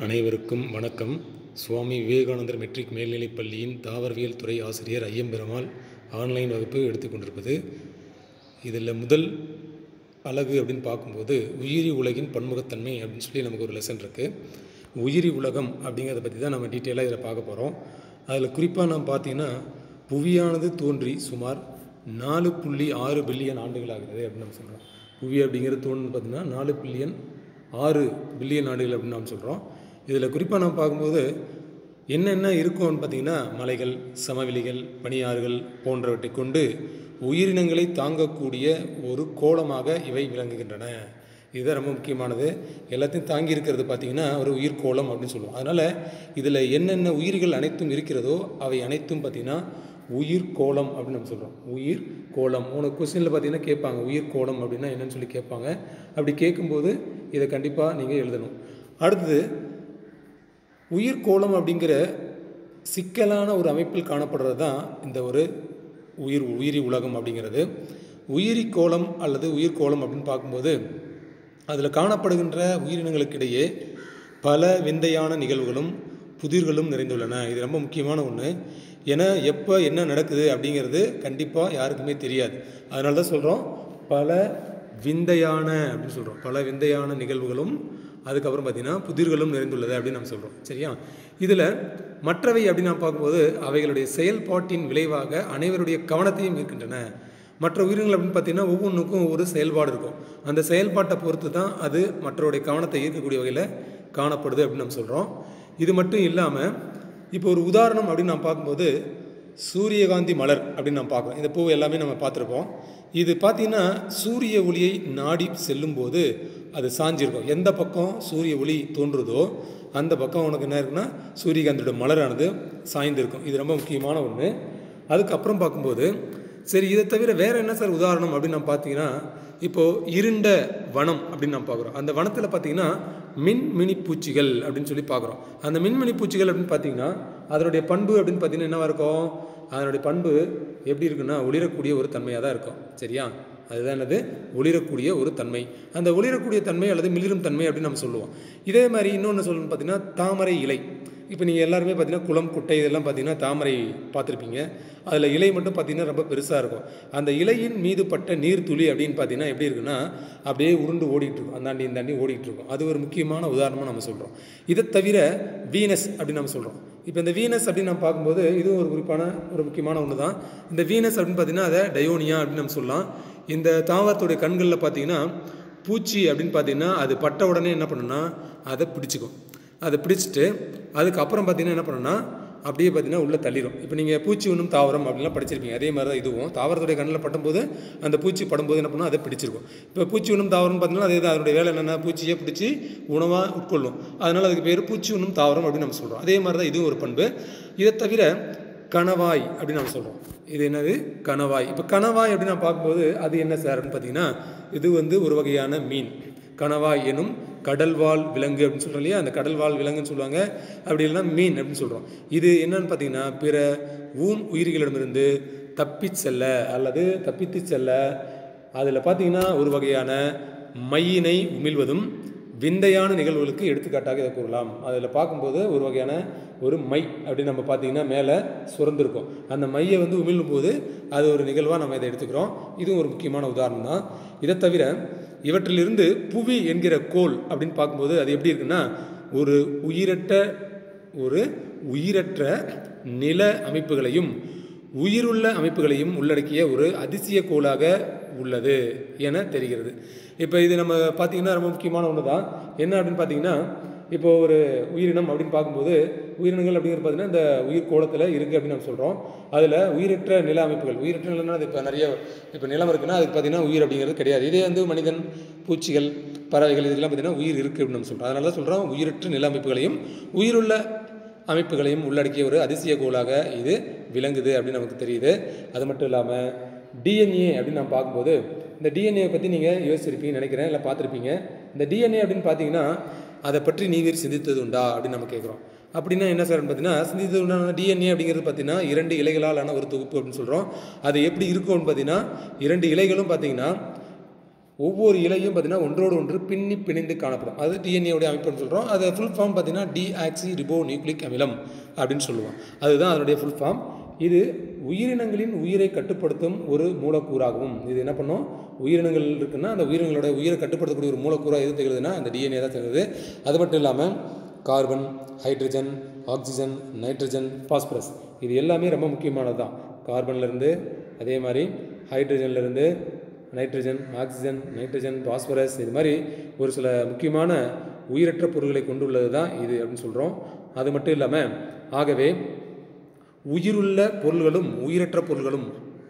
அனைவருக்கும் வணக்கம் சுவாமி விவேகானந்தர் மெட்ரிக் மேல்நிலைப் பள்ளியின் தாவரவியல் துறை ஆசிரியர் ஐயம்பெருமாள் ஆன்லைன் வகுப்பு எடுத்துக்கொண்டிருப்பது இதில் முதல் அழகு அப்படின்னு பார்க்கும்போது உயிரி உலகின் பன்முகத்தன்மை அப்படின்னு சொல்லி நமக்கு ஒரு லெசன் இருக்குது உயிரி உலகம் அப்படிங்கிறத பற்றி தான் நம்ம டீட்டெயிலாக இதில் பார்க்க போகிறோம் அதில் குறிப்பாக நாம் பார்த்தீங்கன்னா புவியானது தோன்றி சுமார் நாலு புள்ளி ஆறு பில்லியன் ஆண்டுகள் ஆகிறது அப்படின்னு நம்ம சொல்கிறோம் புவி அப்படிங்கிறது தோணுன்னு பார்த்தீங்கன்னா நாலு பில்லியன் ஆறு பில்லியன் ஆண்டுகள் அப்படின்னு நாம் சொல்கிறோம் இதில் குறிப்பாக நாம் பார்க்கும்போது என்னென்ன இருக்கும்னு பார்த்தீங்கன்னா மலைகள் சமவெளிகள் பனியாறுகள் போன்றவற்றை கொண்டு உயிரினங்களை தாங்கக்கூடிய ஒரு கோலமாக இவை விளங்குகின்றன இதுதான் ரொம்ப முக்கியமானது எல்லாத்தையும் தாங்கி இருக்கிறது பார்த்திங்கன்னா ஒரு உயிர்கோளம் அப்படின்னு சொல்லுவோம் அதனால் இதில் என்னென்ன உயிர்கள் அனைத்தும் இருக்கிறதோ அவை அனைத்தும் பார்த்திங்கன்னா உயிர் கோலம் அப்படின்னு நம்ம சொல்கிறோம் உயிர் கோலம் உனக்கு கொஸ்டினில் பார்த்தீங்கன்னா கேட்பாங்க உயிர் கோலம் அப்படின்னா என்னன்னு சொல்லி கேட்பாங்க அப்படி கேட்கும்போது இதை கண்டிப்பாக நீங்கள் எழுதணும் அடுத்தது உயிர் கோலம் அப்படிங்கிற சிக்கலான ஒரு அமைப்பில் காணப்படுறது தான் இந்த ஒரு உயிர் உயிரி உலகம் அப்படிங்கிறது உயிரி கோலம் அல்லது உயிர் கோலம் அப்படின்னு பார்க்கும்போது அதில் காணப்படுகின்ற உயிரினங்களுக்கிடையே பல விந்தையான நிகழ்வுகளும் புதிர்களும் நிறைந்துள்ளன இது ரொம்ப முக்கியமான ஒன்று ஏன்னா எப்போ என்ன நடக்குது அப்படிங்கிறது கண்டிப்பாக யாருக்குமே தெரியாது அதனால தான் சொல்கிறோம் பல விந்தையான அப்படின்னு சொல்கிறோம் பல விந்தையான நிகழ்வுகளும் அதுக்கப்புறம் பார்த்திங்கன்னா புதிர்களும் நிறைந்துள்ளது அப்படின்னு நம்ம சொல்கிறோம் சரியா இதில் மற்றவை அப்படின்னு நான் பார்க்கும்போது அவைகளுடைய செயல்பாட்டின் விளைவாக அனைவருடைய கவனத்தையும் இருக்கின்றன மற்ற உயிரினங்கள் அப்படின்னு பார்த்தீங்கன்னா ஒவ்வொன்றுக்கும் ஒரு செயல்பாடு இருக்கும் அந்த செயல்பாட்டை பொறுத்து தான் அது மற்றவருடைய கவனத்தை ஈர்க்கக்கூடிய வகையில் காணப்படுது அப்படின்னு நம்ம சொல்கிறோம் இது மட்டும் இல்லாமல் இப்போ ஒரு உதாரணம் அப்படின்னு நான் பார்க்கும்போது சூரியகாந்தி மலர் அப்படின்னு நம்ம பார்க்குறோம் இந்த பூ எல்லாமே நம்ம பார்த்துருப்போம் இது பார்த்திங்கன்னா சூரிய ஒளியை நாடி செல்லும்போது அது சாஞ்சிருக்கும் எந்த பக்கம் சூரிய ஒளி தோன்றுதோ அந்த பக்கம் உனக்கு என்ன இருக்குன்னா சூரியகாந்தியோட மலரானது சாய்ந்திருக்கும் இது ரொம்ப முக்கியமான ஒன்று அதுக்கப்புறம் பார்க்கும்போது சரி இதை தவிர வேறு என்ன சார் உதாரணம் அப்படின்னு நம்ம பார்த்தீங்கன்னா இப்போது இருண்ட வனம் அப்படின்னு நம்ம பார்க்குறோம் அந்த வனத்தில் பார்த்தீங்கன்னா மின்மினி பூச்சிகள் அப்படின்னு சொல்லி பார்க்குறோம் அந்த மின்மினி பூச்சிகள் அப்படின்னு பார்த்தீங்கன்னா அதனுடைய பண்பு அப்படின்னு பார்த்தீங்கன்னா என்னவாக இருக்கும் அதனுடைய பண்பு எப்படி இருக்குன்னா ஒளிரக்கூடிய ஒரு தன்மையாக தான் இருக்கும் சரியா அதுதான் என்னது ஒளிரக்கூடிய ஒரு தன்மை அந்த ஒளிரக்கூடிய தன்மை அல்லது மிளிரும் தன்மை அப்படின்னு நம்ம சொல்லுவோம் இதே மாதிரி இன்னொன்று சொல்லணும்னு பார்த்தீங்கன்னா தாமரை இலை இப்போ நீங்கள் எல்லாருமே பார்த்தீங்கன்னா குளம் குட்டை இதெல்லாம் பார்த்தீங்கன்னா தாமரை பார்த்துருப்பீங்க அதில் இலை மட்டும் பார்த்தீங்கன்னா ரொம்ப பெருசாக இருக்கும் அந்த இலையின் மீது பட்ட நீர் துளி அப்படின்னு பார்த்தீங்கன்னா எப்படி இருக்குன்னா அப்படியே உருண்டு ஓடிட்டு இருக்கும் அந்தாண்டி இந்தாண்டி ஓடிட்டு இருக்கும் அது ஒரு முக்கியமான உதாரணமாக நம்ம சொல்கிறோம் இதை தவிர வீனஸ் அப்படின்னு நம்ம சொல்கிறோம் இப்போ இந்த வீனஸ் அப்படின்னு நம்ம பார்க்கும்போது இதுவும் ஒரு குறிப்பான ஒரு முக்கியமான ஒன்று தான் இந்த வீனஸ் அப்படின்னு பார்த்தீங்கன்னா அதை டயோனியா அப்படின்னு நம்ம சொல்லலாம் இந்த தாவரத்துடைய கண்களில் பார்த்தீங்கன்னா பூச்சி அப்படின்னு பார்த்தீங்கன்னா அது பட்ட உடனே என்ன பண்ணுன்னா அதை பிடிச்சிக்கும் அதை பிடிச்சிட்டு அதுக்கப்புறம் பார்த்தீங்கன்னா என்ன பண்ணுன்னா அப்படியே பார்த்தீங்கன்னா உள்ளே தள்ளிடும் இப்போ நீங்கள் பூச்சி ஒன்றும் தாவரம் அப்படின்லாம் படிச்சிருப்பீங்க அதே மாதிரி தான் இதுவும் தாவரத்துடைய கண்ணில் பட்டும்போது அந்த பூச்சி படும்போது என்ன பண்ணும் அதை பிடிச்சிருக்கும் இப்போ பூச்சி ஒன்றும் தாவரம் பார்த்தீங்கன்னா அதே தான் அதனுடைய வேலை என்னென்ன பூச்சியை பிடிச்சி உணவாக உட்கொள்ளும் அதனால் அதுக்கு பேர் பூச்சி ஒன்றும் தாவரம் அப்படின்னு நம்ம சொல்கிறோம் அதே மாதிரி தான் இதுவும் ஒரு பண்பு இதை தவிர கணவாய் அப்படின்னு நம்ம சொல்கிறோம் இது என்னது கணவாய் இப்போ கணவாய் அப்படின்னு நான் பார்க்கும்போது அது என்ன சார் அப்படின்னு பார்த்தீங்கன்னா இது வந்து ஒரு வகையான மீன் கணவாய் எனும் கடல்வாழ் விலங்கு அப்படின்னு சொல்கிறோம் இல்லையா அந்த கடல்வாழ் விலங்குன்னு சொல்லுவாங்க அப்படி இல்லைன்னா மீன் அப்படின்னு சொல்கிறோம் இது என்னன்னு பார்த்தீங்கன்னா பிற ஊன் உயிரிகளிடமிருந்து தப்பி செல்ல அல்லது தப்பித்து செல்ல அதில் பார்த்தீங்கன்னா ஒரு வகையான மையினை உமிழ்வதும் விந்தையான நிகழ்வுகளுக்கு எடுத்துக்காட்டாக இதை கூறலாம் அதில் பார்க்கும்போது ஒரு வகையான ஒரு மை அப்படின்னு நம்ம பார்த்தீங்கன்னா மேலே சுரந்திருக்கும் அந்த மையை வந்து உமிழும் போது அது ஒரு நிகழ்வாக நம்ம இதை எடுத்துக்கிறோம் இதுவும் ஒரு முக்கியமான உதாரணம் தான் இதை தவிர இவற்றிலிருந்து புவி என்கிற கோல் அப்படின்னு பார்க்கும்போது அது எப்படி இருக்குன்னா ஒரு உயிரற்ற ஒரு உயிரற்ற நில அமைப்புகளையும் உயிருள்ள அமைப்புகளையும் உள்ளடக்கிய ஒரு அதிசய கோளாக உள்ளது என தெரிகிறது இப்போ இது நம்ம பார்த்திங்கன்னா ரொம்ப முக்கியமான ஒன்று தான் என்ன அப்படின்னு பார்த்தீங்கன்னா இப்போ ஒரு உயிரினம் அப்படின்னு பார்க்கும்போது உயிரினங்கள் அப்படிங்கிறது பார்த்தீங்கன்னா இந்த உயிர் கோலத்தில் இருக்குது அப்படின்னு நம்ம சொல்கிறோம் அதில் உயிரற்ற நில அமைப்புகள் உயிரற்ற நிலம்னா அது இப்போ நிறைய இப்போ நிலம் இருக்குன்னா அதுக்கு பார்த்தீங்கன்னா உயிர் அப்படிங்கிறது கிடையாது இதே வந்து மனிதன் பூச்சிகள் பறவைகள் இதெல்லாம் பார்த்தீங்கன்னா உயிர் இருக்குது அப்படின்னு நம்ம சொல்கிறோம் அதனால தான் சொல்கிறோம் உயிரற்ற நில அமைப்புகளையும் உயிருள்ள அமைப்புகளையும் உள்ளடக்கிய ஒரு அதிசய கோளாக இது விளங்குது அப்படின்னு நமக்கு தெரியுது அது மட்டும் இல்லாமல் டிஎன்ஏ அப்படின்னு நம்ம பார்க்கும்போது இந்த டிஎன்ஏ பற்றி நீங்கள் யோசிச்சிருப்பீங்கன்னு நினைக்கிறேன் இல்லை பார்த்துருப்பீங்க இந்த டிஎன்ஏ அப்படின்னு பார்த்தீங்கன்னா அதை பற்றி நீர் சிந்தித்தது உண்டா அப்படின்னு நம்ம கேட்குறோம் அப்படின்னா என்ன சார் பார்த்தீங்கன்னா சிந்தித்தது உண்டான டிஎன்ஏ அப்படிங்கிறது பார்த்தீங்கன்னா இரண்டு இலைகளாலான ஒரு தொகுப்பு அப்படின்னு சொல்கிறோம் அது எப்படி இருக்கும்னு பார்த்தீங்கன்னா இரண்டு இலைகளும் பார்த்தீங்கன்னா ஒவ்வொரு இலையும் பார்த்தீங்கன்னா ஒன்றோடு ஒன்று பின்னி பிணைந்து காணப்படும் அது டிஎன்ஏவுடைய அமைப்புன்னு சொல்கிறோம் அது ஃபுல் ஃபார்ம் பார்த்தீங்கன்னா டிஆக்சி ரிபோ நியூக்ளிக் அமிலம் அப்படின்னு சொல்லுவோம் அதுதான் அதனுடைய ஃபுல் ஃபார்ம் இது உயிரினங்களின் உயிரை கட்டுப்படுத்தும் ஒரு மூலக்கூறாகவும் இது என்ன பண்ணும் உயிரினங்கள் இருக்குன்னா அந்த உயிரினங்களோட உயிரை கட்டுப்படுத்தக்கூடிய ஒரு மூலக்கூறாக எது திகழுதுன்னா அந்த டிஎன்ஏ தான் திகழுது அது மட்டும் இல்லாமல் carbon hydrogen oxygen nitrogen phosphorus இது எல்லாமே ரொம்ப முக்கியமானது தான் கார்பன்லேருந்து அதே மாதிரி ஹைட்ரஜன்லேருந்து நைட்ரஜன் ஆக்சிஜன் நைட்ரஜன் பாஸ்பரஸ் இது மாதிரி ஒரு சில முக்கியமான உயிரற்ற பொருட்களை கொண்டுள்ளது தான் இது அப்படின்னு சொல்கிறோம் அது மட்டும் இல்லாமல் ஆகவே உயிருள்ள பொருள்களும் உயிரற்ற பொருள்களும்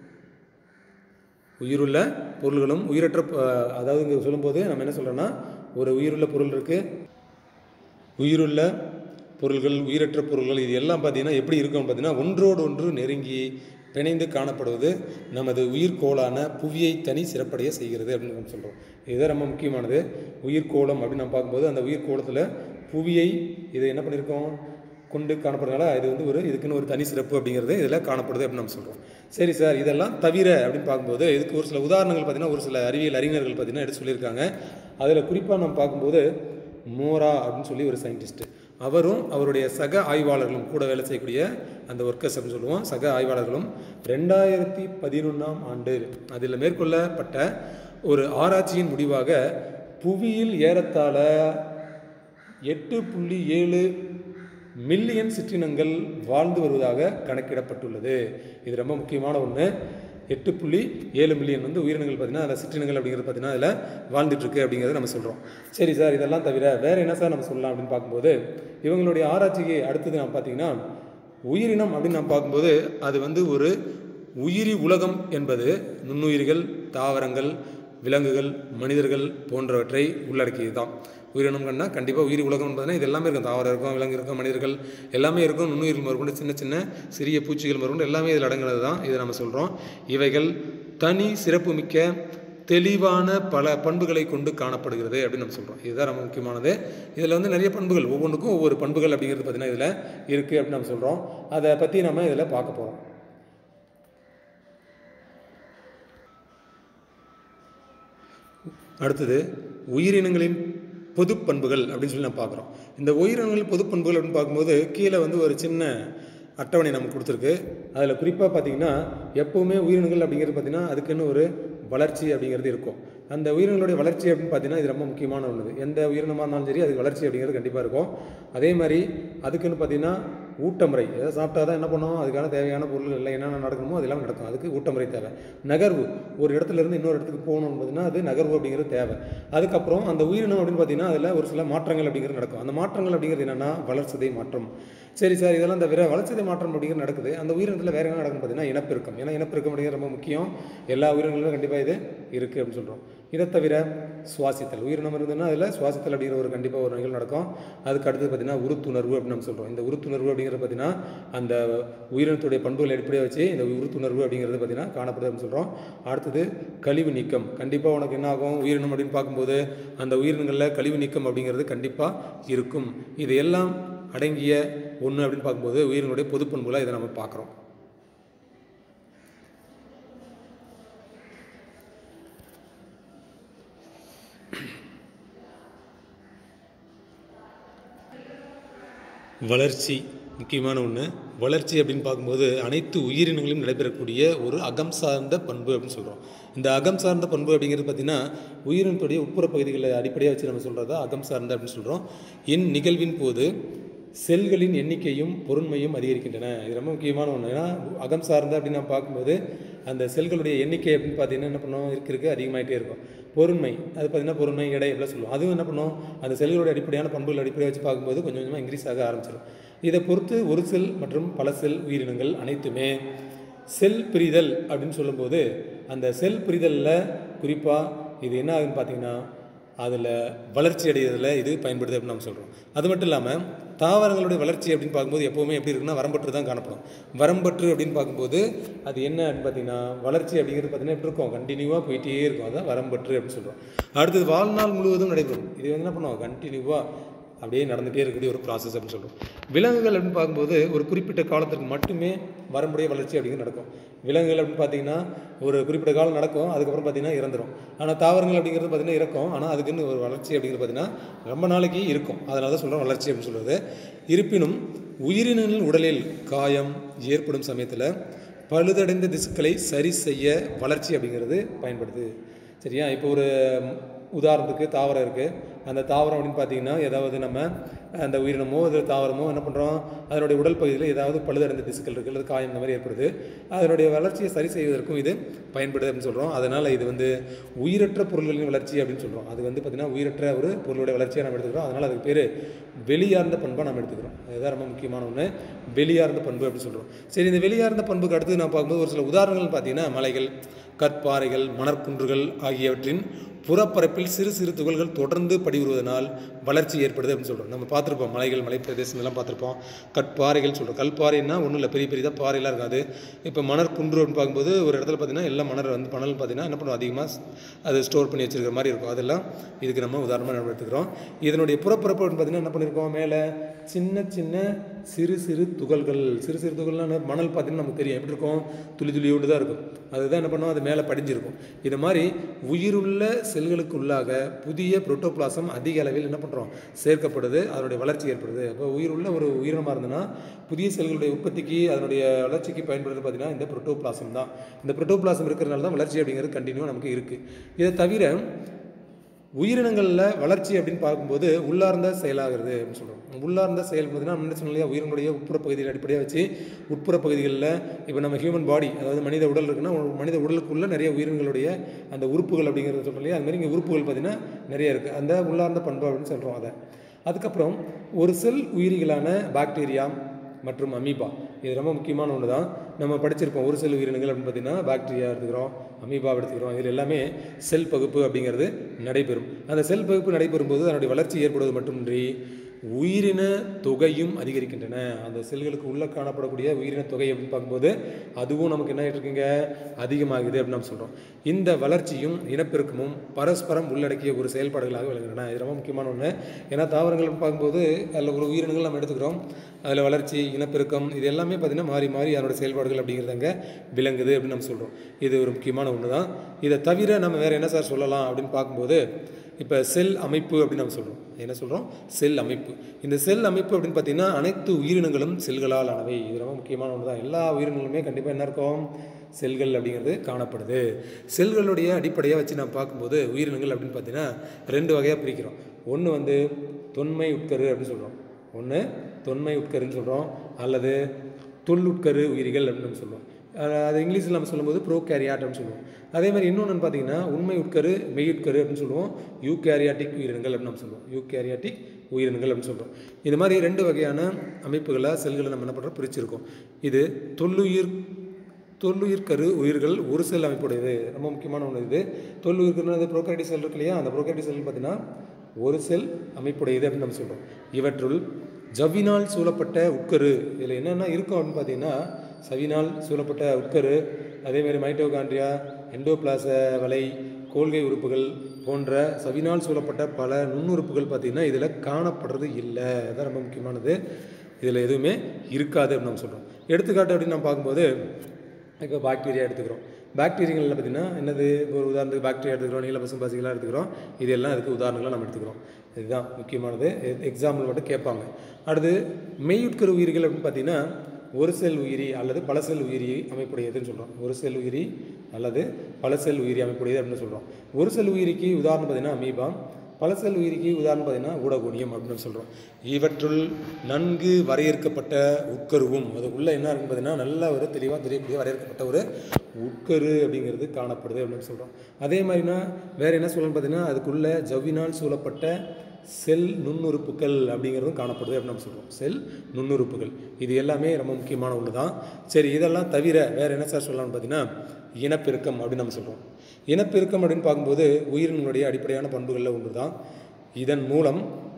உயிருள்ள பொருள்களும் உயிரற்ற அஹ், அதாவது இங்கே சொல்லும்போது நம்ம என்ன சொல்கிறோன்னா ஒரு உயிருள்ள பொருள் இருக்குது உயிருள்ள பொருள்கள் உயிரற்ற பொருள்கள் இது எல்லாம் பார்த்தீங்கன்னா எப்படி இருக்கும் பார்த்தீங்கன்னா ஒன்றோடு ஒன்று நெருங்கி பிணைந்து காணப்படுவது நமது உயிர்கோளான புவியை தனி சிறப்படைய செய்கிறது அப்படின்னு நம்ம சொல்கிறோம் இதுதான் ரொம்ப முக்கியமானது உயிர்கோளம் அப்படின்னு நம்ம பார்க்கும்போது அந்த உயிர்கோளத்தில் புவியை இது என்ன பண்ணியிருக்கோம் கொண்டு காணப்படுறதுனால இது வந்து ஒரு இதுக்குன்னு ஒரு தனி சிறப்பு அப்படிங்கிறது இதில் காணப்படுது அப்படின்னு நம்ம சொல்கிறோம் சரி சார் இதெல்லாம் தவிர அப்படின்னு பார்க்கும்போது இதுக்கு ஒரு சில உதாரணங்கள் பார்த்தீங்கன்னா ஒரு சில அறிவியல் அறிஞர்கள் பார்த்தீங்கன்னா எடுத்து சொல்லியிருக்காங்க அதில் குறிப்பாக நம்ம பார்க்கும்போது மோரா அப்படின்னு சொல்லி ஒரு சயின்டிஸ்ட் அவரும் அவருடைய சக ஆய்வாளர்களும் கூட வேலை செய்யக்கூடிய அந்த ஒர்க்கர்ஸ் அப்படின்னு சொல்லுவோம் சக ஆய்வாளர்களும் ரெண்டாயிரத்தி பதினொன்றாம் ஆண்டு அதில் மேற்கொள்ளப்பட்ட ஒரு ஆராய்ச்சியின் முடிவாக புவியில் ஏறத்தாழ எட்டு புள்ளி ஏழு மில்லியன் சிற்றினங்கள் வாழ்ந்து வருவதாக கணக்கிடப்பட்டுள்ளது இது ரொம்ப முக்கியமான ஒன்று எட்டு புள்ளி ஏழு மில்லியன் வந்து உயிரினங்கள் பார்த்தீங்கன்னா அதில் சிற்றினங்கள் அப்படிங்கிறது பார்த்தீங்கன்னா அதில் வாழ்ந்துட்டு இருக்கு அப்படிங்கிறத நம்ம சொல்கிறோம் சரி சார் இதெல்லாம் தவிர வேறு என்ன சார் நம்ம சொல்லலாம் அப்படின்னு பார்க்கும்போது இவங்களுடைய ஆராய்ச்சிக்கு அடுத்தது நம்ம பார்த்தீங்கன்னா உயிரினம் அப்படின்னு நம்ம பார்க்கும்போது அது வந்து ஒரு உயிரி உலகம் என்பது நுண்ணுயிரிகள் தாவரங்கள் விலங்குகள் மனிதர்கள் போன்றவற்றை உள்ளடக்கியது தான் உயிரினம் கண்டா கண்டிப்பாக உயிரி உலகம் பார்த்தீங்கன்னா இது எல்லாமே இருக்கும் தாவரம் இருக்கும் விலங்கு இருக்கும் மனிதர்கள் எல்லாமே இருக்கும் நுண்ணுயிர்கள் முதற்கொண்டு சின்ன சின்ன சிறிய பூச்சிகள் முதற்கொண்டு எல்லாமே இதில் அடங்குனது தான் இதை நம்ம சொல்கிறோம் இவைகள் தனி சிறப்புமிக்க தெளிவான பல பண்புகளை கொண்டு காணப்படுகிறது அப்படின்னு நம்ம சொல்கிறோம் இதுதான் ரொம்ப முக்கியமானது இதில் வந்து நிறைய பண்புகள் ஒவ்வொன்றுக்கும் ஒவ்வொரு பண்புகள் அப்படிங்கிறது பார்த்தீங்கன்னா இதில் இருக்குது அப்படின்னு நம்ம சொல்கிறோம் அதை பற்றி நம்ம இதில் பார்க்க போகிறோம் அடுத்தது உயிரினங்களின் பொது பண்புகள் அப்படின்னு சொல்லி நம்ம பார்க்குறோம் இந்த உயிரினங்களின் பொது பண்புகள் அப்படின்னு பார்க்கும்போது கீழே வந்து ஒரு சின்ன அட்டவணை நமக்கு கொடுத்துருக்கு அதில் குறிப்பாக பார்த்தீங்கன்னா எப்போவுமே உயிரினங்கள் அப்படிங்கிறது பார்த்தீங்கன்னா அதுக்குன்னு ஒரு வளர்ச்சி அப்படிங்கிறது இருக்கும் அந்த உயிரினங்களுடைய வளர்ச்சி அப்படின்னு பார்த்தீங்கன்னா இது ரொம்ப முக்கியமான ஒன்று எந்த உயிரினமாக இருந்தாலும் சரி அதுக்கு வளர்ச்சி அப்படிங்கிறது கண்டிப்பாக இருக்கும் அதே மாதிரி அதுக்குன்னு பார்த்தீங்கன்னா ஊட்டமுறை எதாவது சாப்பிட்டா தான் என்ன பண்ணும் அதுக்கான தேவையான பொருள் எல்லாம் என்னென்ன நடக்கணுமோ அதெல்லாம் நடக்கும் அதுக்கு ஊட்டமுறை தேவை நகர்வு ஒரு இடத்துல இருந்து இன்னொரு இடத்துக்கு போகணும் பார்த்தீங்கன்னா அது நகர்வு அப்படிங்கிறது தேவை அதுக்கப்புறம் அந்த உயிரினம் அப்படின்னு பார்த்தீங்கன்னா அதில் ஒரு சில மாற்றங்கள் அப்படிங்கிறது நடக்கும் அந்த மாற்றங்கள் அப்படிங்கிறது என்னென்னா வளர்ச்சிதை மாற்றம் சரி சார் இதெல்லாம் தவிர வளர்ச்சிதை மாற்றம் அப்படிங்கிறது நடக்குது அந்த உயிரினத்தில் வேறு என்ன நடக்கும் பார்த்தீங்கன்னா இனப்பெருக்கம் ஏன்னா இனப்பெருக்கம் அப்படிங்கிறது ரொம்ப முக்கியம் எல்லா உயிரினங்களும் கண்டிப்பாக இது இருக்குது அப்படின்னு சொல்கிறோம் இதை தவிர சுவாசித்தல் உயிரினம் இருந்ததுன்னா அதில் சுவாசித்தல் அப்படிங்கிற ஒரு கண்டிப்பாக ஒரு நிகழ்வு நடக்கும் அதுக்கு அடுத்தது பார்த்தீங்கன்னா உறுத்துணர்வு அப்படின்னு நம்ம சொல்கிறோம் இந்த உறுத்துணர்வு அப்படிங்கிறது பார்த்தீங்கன்னா அந்த உயிரினத்துடைய பண்புகளை அடிப்படையாக வச்சு இந்த உறுத்துணர்வு அப்படிங்கிறது பார்த்தீங்கன்னா காணப்படுது அப்படின்னு சொல்கிறோம் அடுத்தது கழிவு நீக்கம் கண்டிப்பாக உனக்கு என்ன ஆகும் உயிரினம் அப்படின்னு பார்க்கும்போது அந்த உயிரினங்களில் கழிவு நீக்கம் அப்படிங்கிறது கண்டிப்பாக இருக்கும் இது எல்லாம் அடங்கிய ஒன்று அப்படின்னு பார்க்கும்போது உயிரினுடைய பொது பண்புகளாக இதை நம்ம பார்க்குறோம் வளர்ச்சி முக்கியமான ஒன்று வளர்ச்சி அப்படின்னு பார்க்கும்போது அனைத்து உயிரினங்களிலும் நடைபெறக்கூடிய ஒரு அகம் சார்ந்த பண்பு அப்படின்னு சொல்கிறோம் இந்த அகம் சார்ந்த பண்பு அப்படிங்கிறது பார்த்திங்கன்னா உயிரினத்துடைய உட்புற பகுதிகளை அடிப்படையாக வச்சு நம்ம சொல்கிறதா அகம் சார்ந்த அப்படின்னு சொல்கிறோம் இன் நிகழ்வின் போது செல்களின் எண்ணிக்கையும் பொருண்மையும் அதிகரிக்கின்றன இது ரொம்ப முக்கியமான ஒன்று ஏன்னா அகம் சார்ந்த அப்படின்னு நம்ம பார்க்கும்போது அந்த செல்களுடைய எண்ணிக்கை அப்படின்னு பார்த்தீங்கன்னா என்ன பண்ணும் இருக்க இருக்க அதிகமாகிட்டே இருக்கும் பொருண்மை அது பார்த்தீங்கன்னா பொருண்மை எடை எப்படிலாம் சொல்லுவோம் அதுவும் என்ன பண்ணும் அந்த செல்களுடைய அடிப்படையான பண்புகள் அடிப்படையை வச்சு பார்க்கும்போது கொஞ்சம் கொஞ்சமாக இன்க்ரீஸ் ஆக ஆரம்பிச்சிடும் இதை பொறுத்து ஒரு செல் மற்றும் பல செல் உயிரினங்கள் அனைத்துமே செல் பிரிதல் அப்படின்னு சொல்லும்போது அந்த செல் பிரிதலில் குறிப்பாக இது என்ன ஆகுதுன்னு பார்த்தீங்கன்னா அதில் வளர்ச்சி அடைகிறதுல இது பயன்படுது அப்படின்னு நம்ம சொல்கிறோம் அது மட்டும் இல்லாமல் தாவரங்களுடைய வளர்ச்சி அப்படின்னு பார்க்கும்போது எப்போவுமே எப்படி இருக்குன்னா வரம்பற்று தான் காணப்படும் வரம்பற்று அப்படின்னு பார்க்கும்போது அது என்ன அப்படின்னு பார்த்தீங்கன்னா வளர்ச்சி அப்படிங்கிறது பார்த்தீங்கன்னா எப்படி இருக்கும் கண்டினியூவாக போயிட்டே இருக்கும் அதான் வரம்பற்று அப்படின்னு சொல்கிறோம் அடுத்தது வாழ்நாள் முழுவதும் நடைபெறும் இது வந்து என்ன பண்ணுவோம் கண்டினியூவாக அப்படியே நடந்துகிட்டே இருக்கக்கூடிய ஒரு ப்ராசஸ் அப்படின்னு சொல்கிறோம் விலங்குகள் அப்படின்னு பார்க்கும்போது ஒரு குறிப்பிட்ட காலத்திற்கு மட்டுமே வரம்புடைய வளர்ச்சி அப்படிங்கிறது நடக்கும் விலங்குகள் அப்படின்னு பார்த்தீங்கன்னா ஒரு குறிப்பிட்ட காலம் நடக்கும் அதுக்கப்புறம் பார்த்தீங்கன்னா இறந்துரும் ஆனால் தாவரங்கள் அப்படிங்கிறது பார்த்தீங்கன்னா இறக்கும் ஆனால் அதுக்குன்னு ஒரு வளர்ச்சி அப்படிங்கிறது பார்த்தீங்கன்னா ரொம்ப நாளைக்கு இருக்கும் அதனால தான் சொல்கிறோம் வளர்ச்சி அப்படின்னு சொல்கிறது இருப்பினும் உயிரினங்களின் உடலில் காயம் ஏற்படும் சமயத்தில் பழுதடைந்த திசுக்களை சரி செய்ய வளர்ச்சி அப்படிங்கிறது பயன்படுது சரியா இப்போ ஒரு உதாரணத்துக்கு தாவரம் இருக்குது அந்த தாவரம் அப்படின்னு பார்த்தீங்கன்னா ஏதாவது நம்ம அந்த உயிரினமோ அது தாவரமோ என்ன பண்ணுறோம் அதனுடைய உடல் பகுதியில் ஏதாவது பழுதடைந்த திசுக்கள் இருக்குது அல்லது காயம் இந்த மாதிரி ஏற்படுது அதனுடைய வளர்ச்சியை சரி செய்வதற்கும் இது பயன்படுது அப்படின்னு சொல்கிறோம் அதனால் இது வந்து உயிரற்ற பொருள்களின் வளர்ச்சி அப்படின்னு சொல்கிறோம் அது வந்து பார்த்திங்கன்னா உயிரற்ற ஒரு பொருளுடைய வளர்ச்சியை நம்ம எடுத்துக்கிறோம் அதனால் அதுக்கு பேர் வெளியார்ந்த பண்பாக நம்ம எடுத்துக்கிறோம் அதுதான் ரொம்ப முக்கியமான ஒன்று வெளியார்ந்த பண்பு அப்படின்னு சொல்கிறோம் சரி இந்த வெளியார்ந்த பண்புக்கு அடுத்து நான் பார்க்கும்போது ஒரு சில உதாரணங்கள் பார்த்தீங்கன்னா மலைகள் கற்பாறைகள் மணற்குன்றுகள் ஆகியவற்றின் புறப்பரப்பில் சிறு சிறு துகள்கள் தொடர்ந்து படிவுறுவதனால் வளர்ச்சி ஏற்படுது அப்படின்னு சொல்கிறோம் நம்ம பார்த்துருப்போம் மலைகள் மலை பிரதேசங்கள்லாம் பார்த்துருப்போம் கற்பாறைகள் சொல்கிறோம் கல்பாறைன்னா ஒன்றும் இல்லை பெரிய பெரியதாக பாறையெல்லாம் இருக்காது இப்போ மணற்குன்று அப்படின்னு பார்க்கும்போது ஒரு இடத்துல பார்த்தீங்கன்னா எல்லாம் மணல் வந்து மணல் பார்த்தீங்கன்னா என்ன பண்ணுவோம் அதிகமாக அது ஸ்டோர் பண்ணி வச்சிருக்கிற மாதிரி இருக்கும் அதெல்லாம் இதுக்கு நம்ம உதாரணமாக நம்ம எடுத்துக்கிறோம் இதனுடைய புறப்பரப்பு அப்படின்னு பார்த்தீங்கன்னா என்ன பண்ணியிருக்கோம் மேலே சின்ன சின்ன சிறு சிறு துகள்கள் சிறு சிறு துகள்லாம் மணல் பார்த்தீங்கன்னா நமக்கு தெரியும் எப்படி இருக்கும் துளி துளியோடு தான் இருக்கும் அதுதான் என்ன பண்ணுவோம் அது மேலே படிஞ்சிருக்கும் இது மாதிரி உயிருள்ள செல்களுக்கு உள்ளாக புதிய புரோட்டோபிளாசம் அதிக அளவில் என்ன பண்ணுறோம் சேர்க்கப்படுது அதனுடைய வளர்ச்சி ஏற்படுது அப்போ உயிருள்ள ஒரு உயிரினமாக இருந்ததுன்னா புதிய செல்களுடைய உற்பத்திக்கு அதனுடைய வளர்ச்சிக்கு பயன்படுறது பார்த்தீங்கன்னா இந்த புரோட்டோபிளாசம் தான் இந்த புரோட்டோபிளாசம் இருக்கிறதுனால தான் வளர்ச்சி அப்படிங்கிறது கண்டினியூ நமக்கு இருக்குது இதை தவிர உயிரினங்களில் வளர்ச்சி அப்படின்னு பார்க்கும்போது உள்ளார்ந்த செயலாகிறது அப்படின்னு சொல்கிறோம் உள்ளார்ந்த செயல் பார்த்தீங்கன்னா முன்னாடி சொன்ன இல்லையா உயிரினுடைய உட்புற பகுதியில் அடிப்படையாக வச்சு உட்புற பகுதிகளில் இப்போ நம்ம ஹியூமன் பாடி அதாவது மனித உடல் இருக்குன்னா ஒரு மனித உடலுக்குள்ளே நிறைய உயிரினங்களுடைய அந்த உறுப்புகள் அப்படிங்கிறத சொல்கிறோம் இல்லையா அது மாதிரி இங்கே உறுப்புகள் பார்த்திங்கன்னா நிறைய இருக்குது அந்த உள்ளார்ந்த பண்பு அப்படின்னு சொல்கிறோம் அதை அதுக்கப்புறம் ஒரு செல் உயிரிகளான பாக்டீரியா மற்றும் அமீபா இது ரொம்ப முக்கியமான ஒன்று தான் நம்ம படிச்சிருப்போம் ஒரு செல் உயிரினங்கள் அப்படின்னு பார்த்தீங்கன்னா பாக்டீரியா எடுத்துக்கிறோம் அமீபா எடுத்துக்கிறோம் இதில் எல்லாமே செல் பகுப்பு அப்படிங்கிறது நடைபெறும் அந்த செல் பகுப்பு நடைபெறும் போது அதனுடைய வளர்ச்சி ஏற்படுவது மட்டுமின்றி உயிரின தொகையும் அதிகரிக்கின்றன அந்த செல்களுக்கு உள்ளே காணப்படக்கூடிய உயிரின தொகை அப்படின்னு பார்க்கும்போது அதுவும் நமக்கு என்ன ஆகிட்டு இருக்குங்க அதிகமாகுது அப்படின்னு நம்ம சொல்கிறோம் இந்த வளர்ச்சியும் இனப்பெருக்கமும் பரஸ்பரம் உள்ளடக்கிய ஒரு செயல்பாடுகளாக விளங்குகின்றன இது ரொம்ப முக்கியமான ஒன்று ஏன்னா தாவரங்கள் பார்க்கும்போது அதில் ஒரு உயிரினங்கள் நம்ம எடுத்துக்கிறோம் அதில் வளர்ச்சி இனப்பெருக்கம் இது எல்லாமே பார்த்திங்கன்னா மாறி மாறி அதனோட செயல்பாடுகள் அப்படிங்கிறது அங்கே விளங்குது அப்படின்னு நம்ம சொல்கிறோம் இது ஒரு முக்கியமான ஒன்று தான் இதை தவிர நம்ம வேறு என்ன சார் சொல்லலாம் அப்படின்னு பார்க்கும்போது இப்போ செல் அமைப்பு அப்படின்னு நம்ம சொல்கிறோம் என்ன சொல்கிறோம் செல் அமைப்பு இந்த செல் அமைப்பு அப்படின்னு பார்த்தீங்கன்னா அனைத்து உயிரினங்களும் செல்களால் ஆனவை இது ரொம்ப முக்கியமான ஒன்று தான் எல்லா உயிரினங்களுமே கண்டிப்பாக என்ன இருக்கும் செல்கள் அப்படிங்கிறது காணப்படுது செல்களுடைய அடிப்படையாக வச்சு நம்ம பார்க்கும்போது உயிரினங்கள் அப்படின்னு பார்த்தீங்கன்னா ரெண்டு வகையாக பிரிக்கிறோம் ஒன்று வந்து தொன்மை உட்கரு அப்படின்னு சொல்கிறோம் ஒன்று தொன்மை உட்கருன்னு சொல்கிறோம் அல்லது தொல்லுட்கரு உயிரிகள் அப்படின்னு நம்ம சொல்லுவோம் அஹ் அது இங்கிலீஷில் நம்ம சொல்லும்போது ப்ரோ கேரியாட் அப்படின்னு சொல்லுவோம் அதே மாதிரி இன்னொன்று பார்த்தீங்கன்னா உண்மை உட்கரு மெய் உட்கரு அப்படின்னு சொல்லுவோம் யூ கேரியாட்டிக் உயிரினங்கள் அப்படின்னு நம்ம சொல்லுவோம் யூ கேரியாட்டிக் உயிரினங்கள் அப்படின்னு சொல்கிறோம் இது மாதிரி ரெண்டு வகையான அமைப்புகளை செல்களை நம்ம என்ன பண்ணுறோம் பிரிச்சிருக்கோம் இது தொல்லுயிர் தொல்லுயிர் கரு உயிர்கள் ஒரு செல் அமைப்புடையது ரொம்ப முக்கியமான ஒன்று இது தொல்லுயிர் கரு ப்ரோக்கரைட்டி செல் இருக்கு இல்லையா அந்த ப்ரோக்கரைட்டி செல் பார்த்தீங்கன்னா ஒரு செல் அமைப்புடையது அப்படின்னு நம்ம சொல்கிறோம் இவற்றுள் ஜவ்வினால் சூழப்பட்ட உட்கரு இதில் என்னென்ன இருக்கும் அப்படின்னு பார்த்தீங்கன்னா சவினால் சூழப்பட்ட உட்கரு அதேமாதிரி மைட்டோகாண்ட்ரியா எண்டோபிளாச வலை கோல்கை உறுப்புகள் போன்ற சவினால் சூழப்பட்ட பல நுண்ணுறுப்புகள் பார்த்திங்கன்னா இதில் காணப்படுறது இல்லை அதுதான் ரொம்ப முக்கியமானது இதில் எதுவுமே இருக்காது அப்படின்னு நம்ம சொல்கிறோம் எடுத்துக்காட்டு அப்படின்னு நம்ம பார்க்கும்போது இப்போ பாக்டீரியா எடுத்துக்கிறோம் பாக்டீரியங்களில் பார்த்திங்கன்னா என்னது ஒரு உதாரணத்துக்கு பாக்டீரியா எடுத்துக்கிறோம் நீல பசும் பாசிகளாக எடுத்துக்கிறோம் இது எல்லாம் இதுக்கு உதாரணங்களாக நம்ம எடுத்துக்கிறோம் இதுதான் முக்கியமானது எக்ஸாம்பிள் மட்டும் கேட்பாங்க அடுத்து மெய்யுட்கரு உயிர்கள் அப்படின்னு பார்த்தீங்கன்னா ஒரு செல் உயிரி அல்லது பல செல் உயிரி அமைப்புடையதுன்னு சொல்கிறோம் ஒரு செல் உயிரி அல்லது பல செல் உயிரி அமைப்புடையது அப்படின்னு சொல்கிறோம் ஒரு செல் உயிரிக்கு உதாரணம் பார்த்தீங்கன்னா அமீபா பல செல் உயிரிக்கு உதாரணம் பார்த்தீங்கன்னா ஊடகோனியம் அப்படின்னு சொல்கிறோம் இவற்றுள் நன்கு வரையறுக்கப்பட்ட உட்கருவும் அது உள்ளே என்ன இருக்குன்னு பார்த்தீங்கன்னா நல்ல ஒரு தெளிவாக தெரியக்கூடிய வரையறுக்கப்பட்ட ஒரு உட்கரு அப்படிங்கிறது காணப்படுது அப்படின்னு சொல்கிறோம் அதே மாதிரினா வேறு என்ன சொல்லணும்னு பார்த்தீங்கன்னா அதுக்குள்ளே ஜவ்வினால் சூழப்பட்ட செல் நுண்ணுறுப்புகள் அப்படிங்கிறதும் காணப்படுது அப்படின்னு நம்ம சொல்கிறோம் செல் நுண்ணுறுப்புகள் இது எல்லாமே ரொம்ப முக்கியமான ஒன்று தான் சரி இதெல்லாம் தவிர வேறு என்ன சார் சொல்லலாம்னு பார்த்தீங்கன்னா இனப்பெருக்கம் அப்படின்னு நம்ம சொல்கிறோம் இனப்பெருக்கம் அப்படின்னு பார்க்கும்போது உயிரினங்களுடைய அடிப்படையான பண்புகளில் ஒன்று தான் இதன் மூலம்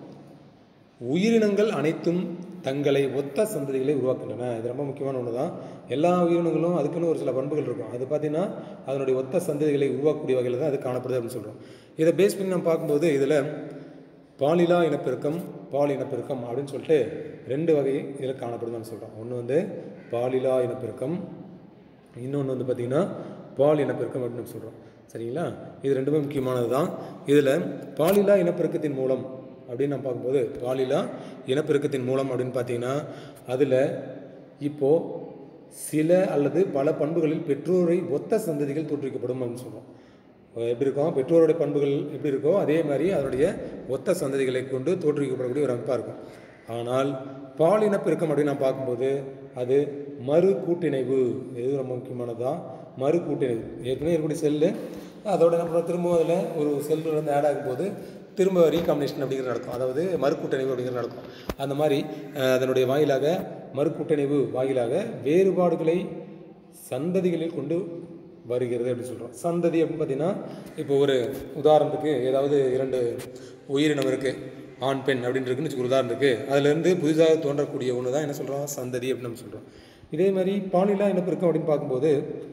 உயிரினங்கள் அனைத்தும் தங்களை ஒத்த சந்ததிகளை உருவாக்குகின்றன இது ரொம்ப முக்கியமான ஒன்று தான் எல்லா உயிரினங்களும் அதுக்குன்னு ஒரு சில பண்புகள் இருக்கும் அது பார்த்திங்கன்னா அதனுடைய ஒத்த சந்ததிகளை உருவாக்கக்கூடிய வகையில் தான் அது காணப்படுது அப்படின்னு சொல்கிறோம் இதை பேஸ் பண்ணி நம்ம பார்க்கும்போது இதில் பாலிலா இனப்பெருக்கம் பால் இனப்பெருக்கம் அப்படின்னு சொல்லிட்டு ரெண்டு வகை இதில் காணப்படுதுன்னு நம்ம சொல்கிறோம் ஒன்று வந்து பாலிலா இனப்பெருக்கம் இன்னொன்று வந்து பார்த்திங்கன்னா பால் இனப்பெருக்கம் அப்படின்னு நம்ம சொல்கிறோம் சரிங்களா இது ரெண்டுமே முக்கியமானது தான் இதில் பாலிலா இனப்பெருக்கத்தின் மூலம் அப்படின்னு நம்ம பார்க்கும்போது பாலிலா இனப்பெருக்கத்தின் மூலம் அப்படின்னு பார்த்தீங்கன்னா அதில் இப்போது சில அல்லது பல பண்புகளில் பெற்றோரை ஒத்த சந்ததிகள் தோற்றுவிக்கப்படும் அப்படின்னு சொல்கிறோம் எப்படி இருக்கும் பெற்றோருடைய பண்புகள் எப்படி இருக்கோ அதே மாதிரி அதனுடைய ஒத்த சந்ததிகளை கொண்டு தோற்றுவிக்கப்படக்கூடிய ஒரு அமைப்பாக இருக்கும் ஆனால் பாலின பெருக்கம் அப்படின்னு நான் பார்க்கும்போது அது மறு கூட்டிணைவு இது ரொம்ப முக்கியமானதுதான் மறு கூட்டிணைவு ஏற்கனவே இருக்கக்கூடிய செல்லு அதோட என்ன பண்ணுறோம் திரும்ப அதில் ஒரு செல்லு வந்து ஆட் ஆகும்போது திரும்ப ரீகாம்பினேஷன் அப்படிங்கிறது நடக்கும் அதாவது மறுக்கூட்டணிவு அப்படிங்கிறது நடக்கும் அந்த மாதிரி அஹ், அதனுடைய வாயிலாக மறுக்கூட்டணிவு வாயிலாக வேறுபாடுகளை சந்ததிகளில் கொண்டு வருகிறது அப்படின்னு சொல்கிறோம் சந்ததி அப்படின்னு பார்த்தீங்கன்னா இப்போ ஒரு உதாரணத்துக்கு ஏதாவது இரண்டு உயிரினம் இருக்குது ஆண் பெண் அப்படின்னு இருக்குன்னு வச்சுக்கோ உதாரணத்துக்கு அதுலேருந்து புதிதாக தோன்றக்கூடிய ஒன்று தான் என்ன சொல்கிறோம் சந்ததி அப்படின்னு நம்ம சொல்கிறோம் இதே மாதிரி பாலிலா இனப்பெருக்கம் அப்படின்னு பார்க்கும்போது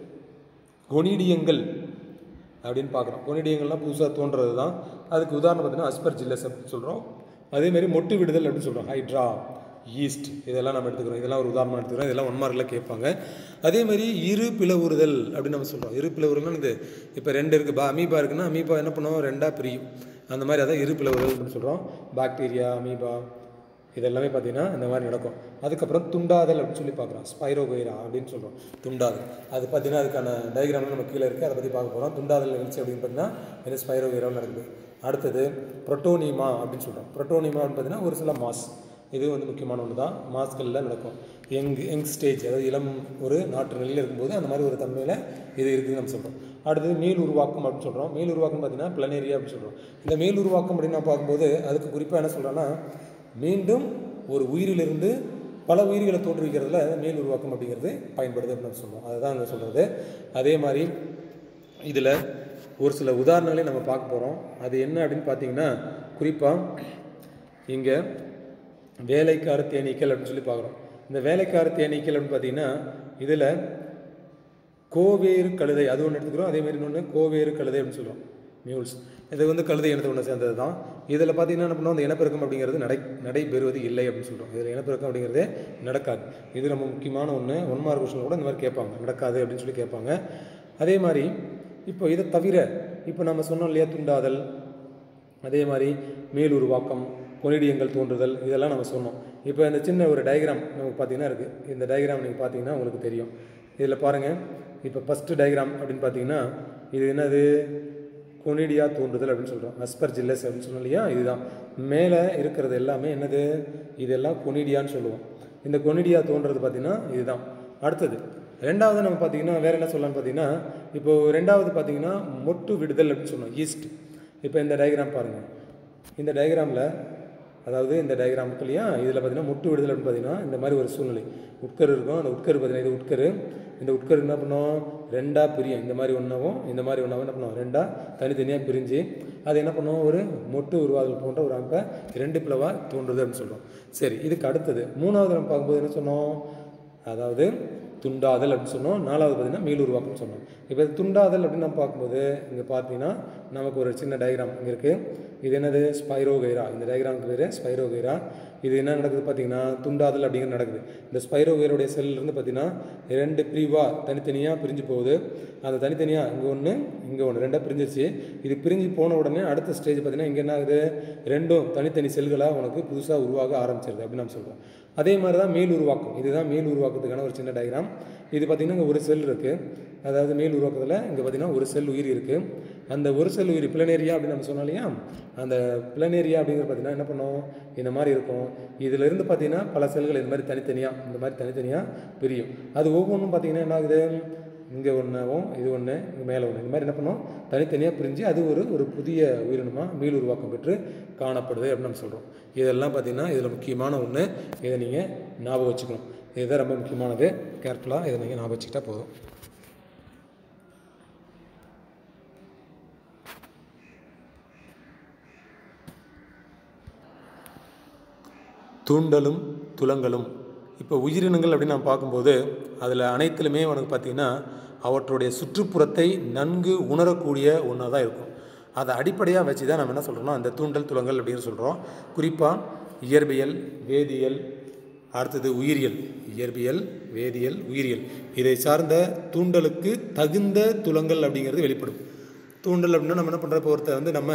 கொனிடியங்கள் அப்படின்னு பார்க்குறோம் கொனிடியங்கள்லாம் புதுசாக தோன்றது தான் அதுக்கு உதாரணம் பார்த்தீங்கன்னா அஸ்பர் ஜில்லஸ் அப்படின்னு சொல்கிறோம் அதேமாதிரி மொட்டு விடுதல் அப்படின்னு சொல்கிறோம் ஹைட்ரா ஈஸ்ட் இதெல்லாம் நம்ம எடுத்துக்கிறோம் இதெல்லாம் ஒரு உதாரணம் எடுத்துக்கிறோம் இதெல்லாம் ஒன் மார்க்கில் கேட்பாங்க அதேமாதிரி இரு பிளவுறுதல் அப்படின்னு நம்ம சொல்கிறோம் இரு பிளவுறுதல்னா இது இப்போ ரெண்டு இருக்குது பா அமீபா இருக்குன்னா அமீபா என்ன பண்ணுவோம் ரெண்டாக பிரியும் அந்த மாதிரி அதான் இரு பிளவுறுதல் அப்படின்னு சொல்கிறோம் பாக்டீரியா அமீபா இதெல்லாமே பார்த்தீங்கன்னா இந்த மாதிரி நடக்கும் அதுக்கப்புறம் துண்டாதல் அப்படின்னு சொல்லி பார்க்குறோம் ஸ்பைரோகைரா அப்படின்னு சொல்கிறோம் துண்டாதல் அது பார்த்தீங்கன்னா அதுக்கான டயக்ராம் நம்ம கீழே இருக்குது அதை பற்றி பார்க்க போகிறோம் துண்டாதல் நிகழ்ச்சி அப்படின்னு பார்த்தீங்கன்னா இது ஸ்பைரோகைராவில் நடக்குது அடுத்தது புரோட்டோனிமா அப்படின்னு சொல்கிறோம் புரோட்டோனிமா அப்படின்னு பார்த்தீங்கன்னா ஒரு சில மாஸ் இது வந்து முக்கியமான ஒன்று தான் மாஸ்களில் நடக்கும் யங் யங் ஸ்டேஜ் அதாவது இளம் ஒரு நாட்டு நிலையில் இருக்கும்போது அந்த மாதிரி ஒரு தன்மையில் இது இருக்குதுன்னு நம்ம சொல்கிறோம் அடுத்தது மீள் உருவாக்கம் அப்படின்னு சொல்கிறோம் மீள் உருவாக்கம் பார்த்தீங்கன்னா பிளனேரியா அப்படின்னு சொல்கிறோம் இந்த மீள் உருவாக்கம் அப்படின்னு நான் பார்க்கும்போது அதுக்கு குறிப்பாக என்ன சொல்கிறேன்னா மீண்டும் ஒரு உயிரிலிருந்து பல உயிர்களை தோற்றுவிக்கிறதுல மீள் உருவாக்கம் அப்படிங்கிறது பயன்படுது அப்படின்னு நம்ம சொல்லுவோம் அதுதான் அங்கே சொல்கிறது அதே மாதிரி இதில் ஒரு சில உதாரணங்களை நம்ம பார்க்க போகிறோம் அது என்ன அப்படின்னு பார்த்தீங்கன்னா குறிப்பாக இங்கே வேலைக்கார தேனீக்கள் அப்படின்னு சொல்லி பார்க்குறோம் இந்த வேலைக்கார தேனீக்கள் அப்படின்னு பார்த்தீங்கன்னா இதில் கோவேறு கழுதை அது ஒன்று எடுத்துக்கிறோம் அதே மாதிரி இன்னொன்று கோவேறு கழுதை அப்படின்னு சொல்லுவோம் மியூல்ஸ் இது வந்து கழுதை இனத்தை ஒன்று சேர்ந்தது தான் இதில் பார்த்தீங்கன்னா என்ன பண்ணுவோம் அந்த இனப்பெருக்கம் அப்படிங்கிறது நடை நடைபெறுவது இல்லை அப்படின்னு சொல்கிறோம் இதில் இனப்பெருக்கம் அப்படிங்கிறதே நடக்காது இது ரொம்ப முக்கியமான ஒன்று ஒன் மார்க் கொஸ்டின் கூட இந்த மாதிரி கேட்பாங்க நடக்காது அப்படின்னு சொல்லி கேட்பாங்க அதே மாதிரி இப்போ இதை தவிர இப்போ நம்ம சொன்னோம் இல்லையா துண்டாதல் அதே மாதிரி மேல் உருவாக்கம் கொனிடியங்கள் தோன்றுதல் இதெல்லாம் நம்ம சொன்னோம் இப்போ இந்த சின்ன ஒரு டயக்ராம் நமக்கு பார்த்தீங்கன்னா இருக்குது இந்த டயக்ராம் நீங்கள் பார்த்தீங்கன்னா உங்களுக்கு தெரியும் இதில் பாருங்கள் இப்போ ஃபஸ்ட்டு டயக்ராம் அப்படின்னு பார்த்தீங்கன்னா இது என்னது கொனிடியா தோன்றுதல் அப்படின்னு சொல்கிறோம் அஸ்பர் ஜில்லஸ் அப்படின்னு சொன்னோம் இல்லையா இதுதான் மேலே இருக்கிறது எல்லாமே என்னது இதெல்லாம் கொனிடியான்னு சொல்லுவோம் இந்த கொனிடியா தோன்றது பார்த்தீங்கன்னா இதுதான் அடுத்தது ரெண்டாவது நம்ம பார்த்தீங்கன்னா வேறு என்ன சொல்லலாம்னு பார்த்தீங்கன்னா இப்போ ரெண்டாவது பார்த்தீங்கன்னா மொட்டு விடுதல் அப்படின்னு சொன்னோம் ஈஸ்ட் இப்போ இந்த டயக்ராம் பாருங்கள் இந்த டயக்ராமில் அதாவது இந்த டயக்ராம் இருக்கு இல்லையா இதில் பார்த்தீங்கன்னா முட்டு விடுதல் அப்படின்னு பார்த்தீங்கன்னா இந்த மாதிரி ஒரு சூழ்நிலை உட்கரு இருக்கும் அந்த உட்கரு பார்த்தீங்கன்னா இது உட்கரு இந்த உட்கரு என்ன பண்ணும் ரெண்டாக பிரியும் இந்த மாதிரி ஒன்றாவும் இந்த மாதிரி ஒன்றாவும் என்ன பண்ணுவோம் ரெண்டாக தனித்தனியாக பிரிஞ்சு அது என்ன பண்ணுவோம் ஒரு மொட்டு உருவாதல் போன்ற ஒரு அமைப்பை ரெண்டு பிளவாக தோன்றுது அப்படின்னு சொல்கிறோம் சரி இதுக்கு அடுத்தது மூணாவது நம்ம பார்க்கும்போது என்ன சொன்னோம் அதாவது துண்டாதல் அப்படின்னு சொன்னோம் நாலாவது பார்த்தீங்கன்னா மீள் உருவாக்கம்னு சொன்னோம் இப்போ இது துண்டாதல் அப்படின்னு நம்ம பார்க்கும்போது இங்கே பார்த்தீங்கன்னா நமக்கு ஒரு சின்ன டயக்ராம் இங்கே இருக்குது இது என்னது ஸ்பைரோகைரா இந்த டயக்ராமுக்கு பேர் ஸ்பைரோகைரா இது என்ன நடக்குது பார்த்தீங்கன்னா துண்டாதல் அப்படிங்கிறது நடக்குது இந்த ஸ்பைரோகைரோடைய செல்லிருந்து பார்த்தீங்கன்னா ரெண்டு பிரிவாக தனித்தனியாக பிரிஞ்சு போகுது அந்த தனித்தனியாக இங்கே ஒன்று இங்கே ஒன்று ரெண்டாக பிரிஞ்சிருச்சு இது பிரிஞ்சு போன உடனே அடுத்த ஸ்டேஜ் பார்த்தீங்கன்னா இங்கே என்ன ஆகுது ரெண்டும் தனித்தனி செல்களாக உனக்கு புதுசாக உருவாக ஆரம்பிச்சிருது அப்படின்னு நம்ம சொல்கிறோம் அதே மாதிரி தான் மேல் உருவாக்கம் இதுதான் மேல் உருவாக்கத்துக்கான ஒரு சின்ன டயக்ராம் இது பார்த்திங்கன்னா இங்கே ஒரு செல் இருக்குது அதாவது மேல் உருவாக்கத்தில் இங்கே பார்த்திங்கன்னா ஒரு செல் உயிர் இருக்குது அந்த ஒரு செல் உயிர் பிளனேரியா அப்படின்னு நம்ம சொன்னோம் இல்லையா அந்த பிளனேரியா அப்படிங்கிறது பார்த்திங்கன்னா என்ன பண்ணும் இந்த மாதிரி இருக்கும் இதிலிருந்து பார்த்திங்கன்னா பல செல்கள் இந்த மாதிரி தனித்தனியாக இந்த மாதிரி தனித்தனியாக பிரியும் அது ஒவ்வொன்றும் பார்த்திங்கன்னா என்ன ஆகுது இங்கே ஒன்றாவும் இது ஒன்று இங்கே மேலே ஒன்று இந்த மாதிரி என்ன பண்ணும் தனித்தனியாக பிரிஞ்சு அது ஒரு ஒரு புதிய உயிரினமாக மீள் உருவாக்கம் பெற்று காணப்படுது அப்படின்னு நம்ம சொல்கிறோம் இதெல்லாம் பார்த்திங்கன்னா இதில் முக்கியமான ஒன்று இதை நீங்கள் ஞாபகம் வச்சுக்கணும் இதுதான் ரொம்ப முக்கியமானது கேர்ஃபுல்லாக இதை நீங்கள் ஞாபகம் வச்சுக்கிட்டா போதும் தூண்டலும் துலங்கலும் இப்போ உயிரினங்கள் அப்படின்னு நான் பார்க்கும்போது அதில் அனைத்திலுமே உனக்கு பார்த்திங்கன்னா அவற்றுடைய சுற்றுப்புறத்தை நன்கு உணரக்கூடிய ஒன்றா தான் இருக்கும் அதை அடிப்படையாக வச்சு தான் நம்ம என்ன சொல்கிறோம்னா அந்த தூண்டல் துலங்கல் அப்படின்னு சொல்கிறோம் குறிப்பாக இயற்பியல் வேதியியல் அடுத்தது உயிரியல் இயற்பியல் வேதியியல் உயிரியல் இதை சார்ந்த தூண்டலுக்கு தகுந்த துலங்கல் அப்படிங்கிறது வெளிப்படும் தூண்டல் அப்படின்னா நம்ம என்ன பண்ணுறப்ப ஒருத்தர் வந்து நம்ம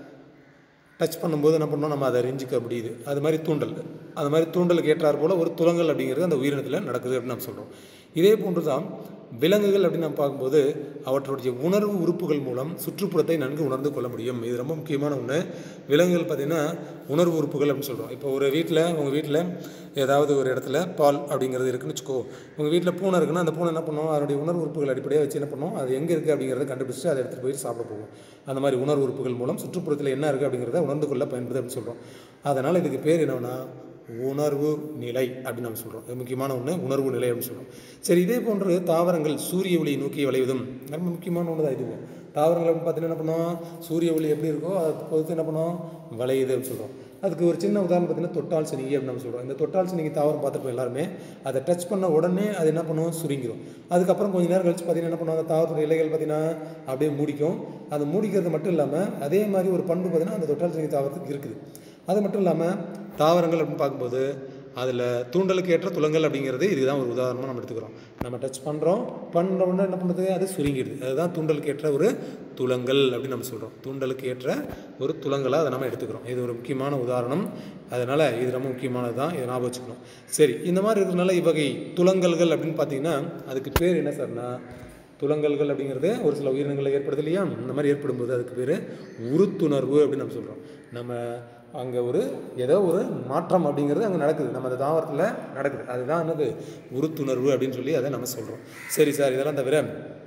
டச் பண்ணும்போது என்ன பண்ணோம் நம்ம அதை அறிஞ்சிக்க முடியுது அது மாதிரி தூண்டல் அது மாதிரி தூண்டலுக்கு ஏற்றார் போல் ஒரு துலங்கல் அப்படிங்கிறது அந்த உயிரினத்தில் நடக்குது அப்படின்னு நம்ம சொல்கிறோம் இதே போன்று தான் விலங்குகள் அப்படின்னு நம்ம பார்க்கும்போது அவற்றுடைய உணர்வு உறுப்புகள் மூலம் சுற்றுப்புறத்தை நன்கு உணர்ந்து கொள்ள முடியும் இது ரொம்ப முக்கியமான ஒன்று விலங்குகள் பார்த்திங்கன்னா உணர்வு உறுப்புகள் அப்படின்னு சொல்கிறோம் இப்போ ஒரு வீட்டில் உங்கள் வீட்டில் ஏதாவது ஒரு இடத்துல பால் அப்படிங்கிறது இருக்குன்னு வச்சுக்கோ உங்கள் வீட்டில் பூனை இருக்குன்னா அந்த பூனை என்ன பண்ணும் அதனுடைய உணர்வு உறுப்புகள் அடிப்படையாக வச்சு என்ன பண்ணும் அது எங்கே இருக்குது அப்படிங்கிறத கண்டுபிடிச்சு அதை எடுத்துகிட்டு போய் சாப்பிட போகும் அந்த மாதிரி உணர்வு உறுப்புகள் மூலம் சுற்றுப்புறத்தில் என்ன இருக்குது அப்படிங்கிறத உணர்ந்து கொள்ள பயன்படுது அப்படின்னு சொல்கிறோம் அதனால் இதுக்கு பேர் என்னன்னா உணர்வு நிலை அப்படின்னு நம்ம சொல்கிறோம் இது முக்கியமான ஒன்று உணர்வு நிலை அப்படின்னு சொல்கிறோம் சரி இதே போன்று தாவரங்கள் சூரிய ஒளியை நோக்கி வளைவதும் ரொம்ப முக்கியமான ஒன்று தான் இதுவும் தாவரங்கள் அப்படின்னு பார்த்தீங்கன்னா என்ன பண்ணுவோம் சூரிய ஒளி எப்படி இருக்கோ அதை பொறுத்து என்ன பண்ணுவோம் வளையுது அப்படின்னு சொல்கிறோம் அதுக்கு ஒரு சின்ன உதாரணம் பார்த்தீங்கன்னா தொட்டால் சினிங்கி அப்படின்னு நம்ம சொல்கிறோம் இந்த தொட்டால் சினிங்கி தாவரம் பார்த்துருப்போம் எல்லாருமே அதை டச் பண்ண உடனே அது என்ன பண்ணுவோம் சுருங்கிடும் அதுக்கப்புறம் கொஞ்ச நேரம் கழிச்சு பார்த்தீங்கன்னா என்ன பண்ணுவோம் அந்த தாவரத்தோட இலைகள் பார்த்தீங்கன்னா அப்படியே மூடிக்கும் அது மூடிக்கிறது மட்டும் இல்லாமல் அதே மாதிரி ஒரு பண்பு பார்த்தீங்கன்னா அந்த தொட்டால் சினிங்கி தாவரத்துக்கு இருக்குது அது மட்டும் இல்லாமல் தாவரங்கள் அப்படின்னு பார்க்கும்போது அதில் தூண்டலுக்கு ஏற்ற துலங்கல் அப்படிங்கிறது இதுதான் ஒரு உதாரணமாக நம்ம எடுத்துக்கிறோம் நம்ம டச் பண்ணுறோம் பண்ணுற உடனே என்ன பண்ணுறது அது சுருங்கிடுது அதுதான் தூண்டலுக்கு ஏற்ற ஒரு துலங்கல் அப்படின்னு நம்ம சொல்கிறோம் தூண்டலுக்கு ஏற்ற ஒரு துலங்கலாக அதை நம்ம எடுத்துக்கிறோம் இது ஒரு முக்கியமான உதாரணம் அதனால் இது ரொம்ப முக்கியமானது தான் இதை ஞாபகம் வச்சுக்கணும் சரி இந்த மாதிரி இருக்கிறதுனால இவ்வகை துலங்கல்கள் அப்படின்னு பார்த்தீங்கன்னா அதுக்கு பேர் என்ன சார்னா துலங்கல்கள் அப்படிங்கிறது ஒரு சில உயிரினங்களில் ஏற்படுது இல்லையா இந்த மாதிரி ஏற்படும்போது அதுக்கு பேர் உருத்துணர்வு அப்படின்னு நம்ம சொல்கிறோம் நம்ம அங்கே ஒரு ஏதோ ஒரு மாற்றம் அப்படிங்கிறது அங்கே நடக்குது நம்ம அந்த தாவரத்தில் நடக்குது அதுதான் என்னது உருத்துணர்வு அப்படின்னு சொல்லி அதை நம்ம சொல்கிறோம் சரி சார் இதெல்லாம் தவிர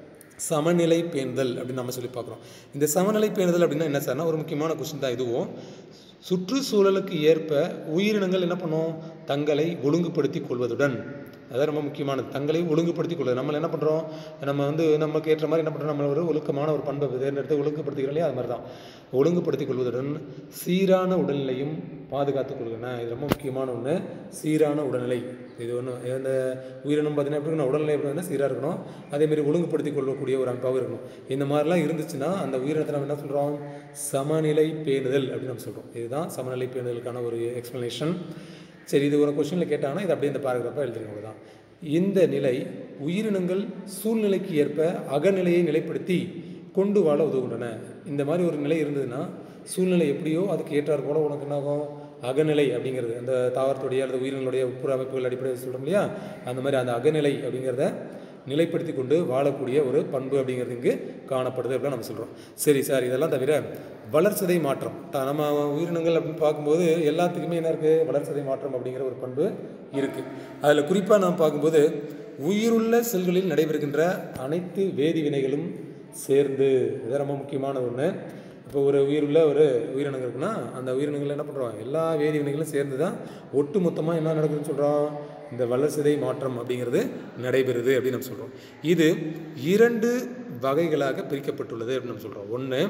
சமநிலை பேணுதல் அப்படின்னு நம்ம சொல்லி பார்க்குறோம் இந்த சமநிலை பேணுதல் அப்படின்னா என்ன சார்னா ஒரு முக்கியமான கொஸ்டின் தான் இதுவும் சுற்றுச்சூழலுக்கு ஏற்ப உயிரினங்கள் என்ன பண்ணும் தங்களை ஒழுங்குபடுத்தி கொள்வதுடன் அதான் ரொம்ப முக்கியமானது தங்களை ஒழுங்குபடுத்தி கொள்வது நம்ம என்ன பண்ணுறோம் நம்ம வந்து நமக்கு ஏற்ற மாதிரி என்ன பண்ணுறோம் நம்ம ஒரு ஒழுக்கமான ஒரு பண்பை தேர்ந்தெடுத்து ஒழுங்குபடுத்திக்கிறோம் இல்லையா அது மாதிரி தான் ஒழுங்குபடுத்தி கொள்வதுடன் சீரான உடல்நிலையும் பாதுகாத்துக் கொள்கின்றன இது ரொம்ப முக்கியமான ஒன்று சீரான உடல்நிலை இது ஒன்று இந்த உயிரினம் பார்த்தீங்கன்னா எப்படி இருக்கணும் உடல்நிலை எப்படி இருந்தால் சீராக இருக்கணும் அதேமாரி ஒழுங்குபடுத்தி கொள்ளக்கூடிய ஒரு அமைப்பாகவும் இருக்கணும் இந்த மாதிரிலாம் இருந்துச்சுன்னா அந்த உயிரினத்தை நம்ம என்ன சொல்கிறோம் சமநிலை பேணுதல் அப்படின்னு நம்ம சொல்கிறோம் இதுதான் சமநிலை பேணுதலுக்கான ஒரு எக்ஸ்ப்ளனேஷன் சரி இது ஒரு கொஷனில் கேட்டாங்கன்னா இது அப்படியே இந்த பாராகிராஃபாக எழுதுறவங்க தான் இந்த நிலை உயிரினங்கள் சூழ்நிலைக்கு ஏற்ப அகநிலையை நிலைப்படுத்தி கொண்டு வாழ உதவுகின்றன இந்த மாதிரி ஒரு நிலை இருந்ததுன்னா சூழ்நிலை எப்படியோ அதுக்கு ஏற்றார் போல உனக்கு என்ன ஆகும் அகநிலை அப்படிங்கிறது அந்த தாவரத்துடைய அல்லது உயிரினங்களுடைய உட்புற அமைப்புகள் அடிப்படையில் சொல்கிறோம் இல்லையா அந்த மாதிரி அந்த அகநிலை அப்படிங்கிறத நிலைப்படுத்தி கொண்டு வாழக்கூடிய ஒரு பண்பு அப்படிங்கிறது இங்கு காணப்படுது அப்படின்னு நம்ம சொல்கிறோம் சரி சார் இதெல்லாம் தவிர வளர்சிதை மாற்றம் த- நம்ம உயிரினங்கள் அப்படின்னு பார்க்கும்போது எல்லாத்துக்குமே என்ன இருக்குது வளர்சிதை மாற்றம் அப்படிங்கிற ஒரு பண்பு இருக்குது அதில் குறிப்பாக நாம் பார்க்கும்போது உயிருள்ள செல்களில் நடைபெறுகின்ற அனைத்து வேதி வினைகளும் சேர்ந்து இது ரொம்ப முக்கியமான ஒன்று இப்போ ஒரு உயிருள்ள ஒரு உயிரினங்கள் இருக்குன்னா அந்த உயிரினங்கள் என்ன பண்ணுறோம் எல்லா வேதி வினைகளும் சேர்ந்து தான் ஒட்டு மொத்தமாக என்ன நடக்குதுன்னு சொல்கிறோம் இந்த வளர்சிதை மாற்றம் அப்படிங்கிறது நடைபெறுது அப்படின்னு நம்ம சொல்கிறோம் இது இரண்டு வகைகளாக பிரிக்கப்பட்டுள்ளது அப்படின்னு நம்ம சொல்கிறோம் ஒன்று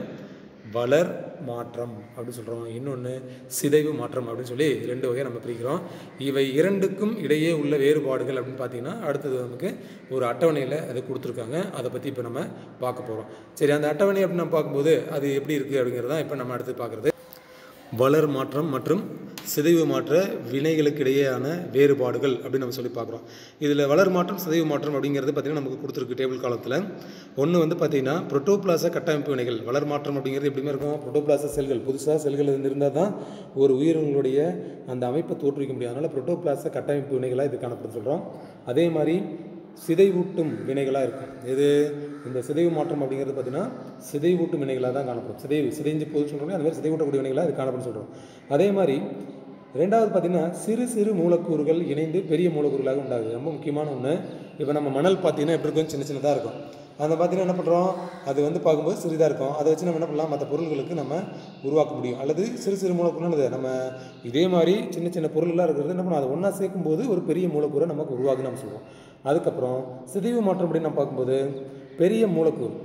வளர் மாற்றம் அப்படின்னு சொல்கிறோம் இன்னொன்று சிதைவு மாற்றம் அப்படின்னு சொல்லி ரெண்டு வகையை நம்ம பிரிக்கிறோம் இவை இரண்டுக்கும் இடையே உள்ள வேறுபாடுகள் அப்படின்னு பார்த்தீங்கன்னா அடுத்தது நமக்கு ஒரு அட்டவணையில் அதை கொடுத்துருக்காங்க அதை பற்றி இப்போ நம்ம பார்க்க போகிறோம் சரி அந்த அட்டவணை அப்படின்னு நம்ம பார்க்கும்போது அது எப்படி இருக்குது அப்படிங்கிறது தான் இப்போ நம்ம அடுத்து பார்க்குறது வளர் மாற்றம் மற்றும் சிதைவு மாற்ற வினைகளுக்கு இடையேயான வேறுபாடுகள் அப்படின்னு நம்ம சொல்லி பார்க்குறோம் இதில் வளர் மாற்றம் சிதைவு மாற்றம் அப்படிங்கிறது பார்த்திங்கன்னா நமக்கு கொடுத்துருக்கு டேபிள் காலத்தில் ஒன்று வந்து பார்த்திங்கன்னா புரோட்டோபிளாச கட்டமைப்பு வினைகள் வளர் மாற்றம் அப்படிங்கிறது எப்படிமே இருக்கும் புரோட்டோபிளாச செல்கள் புதுசாக செல்கள் இருந்திருந்தால் தான் ஒரு உயிரினங்களுடைய அந்த அமைப்பை தோற்றுவிக்க முடியும் அதனால் புரோட்டோபிளாச கட்டமைப்பு வினைகளாக இது காணப்படுது சொல்கிறோம் அதே மாதிரி சிதைவூட்டும் வினைகளாக இருக்கும் இது இந்த சிதைவு மாற்றம் அப்படிங்கிறது பார்த்தீங்கன்னா சிதைவூட்டும் வினைகளாக தான் காணப்படும் சிதைவு சிதைஞ்சு போகுது சொல்கிறோம் அந்த மாதிரி சிதைவூட்டக்கூடிய வினைகளாக இது காணப்படும் சொல்கிறோம் அதே மாதிரி ரெண்டாவது பார்த்தீங்கன்னா சிறு சிறு மூலக்கூறுகள் இணைந்து பெரிய மூலக்கூறுகளாக உண்டாகுது ரொம்ப முக்கியமான ஒன்று இப்போ நம்ம மணல் பார்த்தீங்கன்னா எப்படி இருக்கும் சின்ன சின்னதாக இருக்கும் அதை பார்த்தீங்கன்னா என்ன பண்ணுறோம் அது வந்து பார்க்கும்போது சிறிதாக இருக்கும் அதை வச்சு நம்ம என்ன பண்ணலாம் மற்ற பொருள்களுக்கு நம்ம உருவாக்க முடியும் அல்லது சிறு சிறு மூலக்கூறுனது நம்ம இதே மாதிரி சின்ன சின்ன பொருள்லாம் இருக்கிறது என்ன பண்ணலாம் அதை ஒன்றா சேர்க்கும்போது ஒரு பெரிய மூலக்கூறை நமக்கு உருவாகுன்னு நம்ம சொல்லுவோம் அதுக்கப்புறம் சிதைவு மாற்றம் அப்படின்னு நம்ம பார்க்கும்போது பெரிய மூலக்கூறு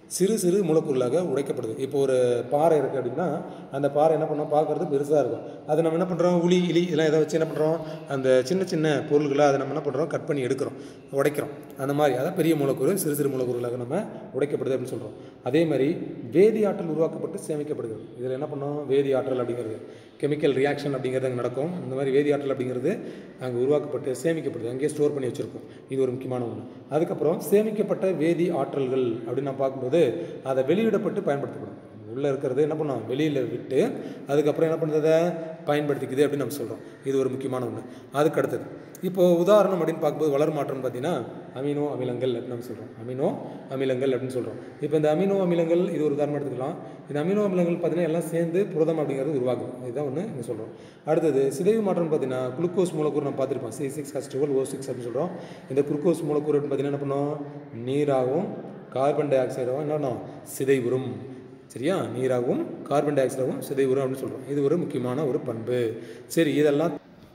சிறு சிறு மூலக்கூறுகளாக உடைக்கப்படுது இப்போ ஒரு பாறை இருக்குது அப்படின்னா அந்த பாறை என்ன பண்ணோம் பார்க்குறது பெருசாக இருக்கும் அதை நம்ம என்ன பண்ணுறோம் உளி இலி இதெல்லாம் இதை வச்சு என்ன பண்ணுறோம் அந்த சின்ன சின்ன பொருள்களை அதை நம்ம என்ன பண்ணுறோம் கட் பண்ணி எடுக்கிறோம் உடைக்கிறோம் அந்த மாதிரி அதான் பெரிய மூலக்கூறு சிறு சிறு மூலக்கூறுகளாக நம்ம உடைக்கப்படுது அப்படின்னு சொல்கிறோம் அதே மாதிரி வேதி ஆற்றல் உருவாக்கப்பட்டு சேமிக்கப்படுகிறது இதில் என்ன பண்ணோம் வேதி ஆற்றல் அப்படிங்கிறது கெமிக்கல் ரியாக்ஷன் அப்படிங்கிறது அங்கே நடக்கும் இந்த மாதிரி வேதி ஆற்றல் அப்படிங்கிறது அங்கே உருவாக்கப்பட்டு சேமிக்கப்படுது அங்கேயே ஸ்டோர் பண்ணி வச்சுருக்கோம் இது ஒரு முக்கியமான ஒன்று அதுக்கப்புறம் சேமிக்கப்பட்ட வேதி ஆற்றல்கள் அப்படின்னு நான் பார்க்கும்போது அதை வெளியிடப்பட்டு பயன்படுத்தப்படும் உள்ளே இருக்கிறது என்ன பண்ணோம் வெளியில் விட்டு அதுக்கப்புறம் என்ன பண்ணுறதை பயன்படுத்திக்குது அப்படின்னு நம்ம சொல்கிறோம் இது ஒரு முக்கியமான ஒன்று அதுக்கு அடுத்தது இப்போது உதாரணம் அப்படின்னு பார்க்கும்போது வளர் மாற்றம் பார்த்தீங்கன்னா அமினோ அமிலங்கள் அப்படின்னு நம்ம சொல்கிறோம் அமினோ அமிலங்கள் அப்படின்னு சொல்கிறோம் இப்போ இந்த அமினோ அமிலங்கள் இது ஒரு உதாரணம் எடுத்துக்கலாம் இந்த அமினோ அமிலங்கள் பார்த்தீங்கன்னா எல்லாம் சேர்ந்து புரதம் அப்படிங்கிறது உருவாகும் இதுதான் ஒன்று இங்கே சொல்கிறோம் அடுத்தது சிதைவு மாற்றம் பார்த்தீங்கன்னா குளுக்கோஸ் மூலக்கூறு நம்ம பார்த்துருப்போம் C six H twelve O six அப்படின்னு சொல்கிறோம் இந்த குளுக்கோஸ் மூலக்கூறு அப்படின்னு பார்த்தீங்கன்னா என்ன பண்ணோம் நீராகவும் கார்பன் டை ஆக்சைடாகவும் என்ன பண்ணோம் சிதைவுறும் சரியா நீராகவும் கார்பன் டை ஆக்சைடாகவும் சிதைவுறும் அப்படின்னு சொல்கிறோம் இது ஒரு முக்கியமான ஒரு பண்பு சரி இதெல்லாம்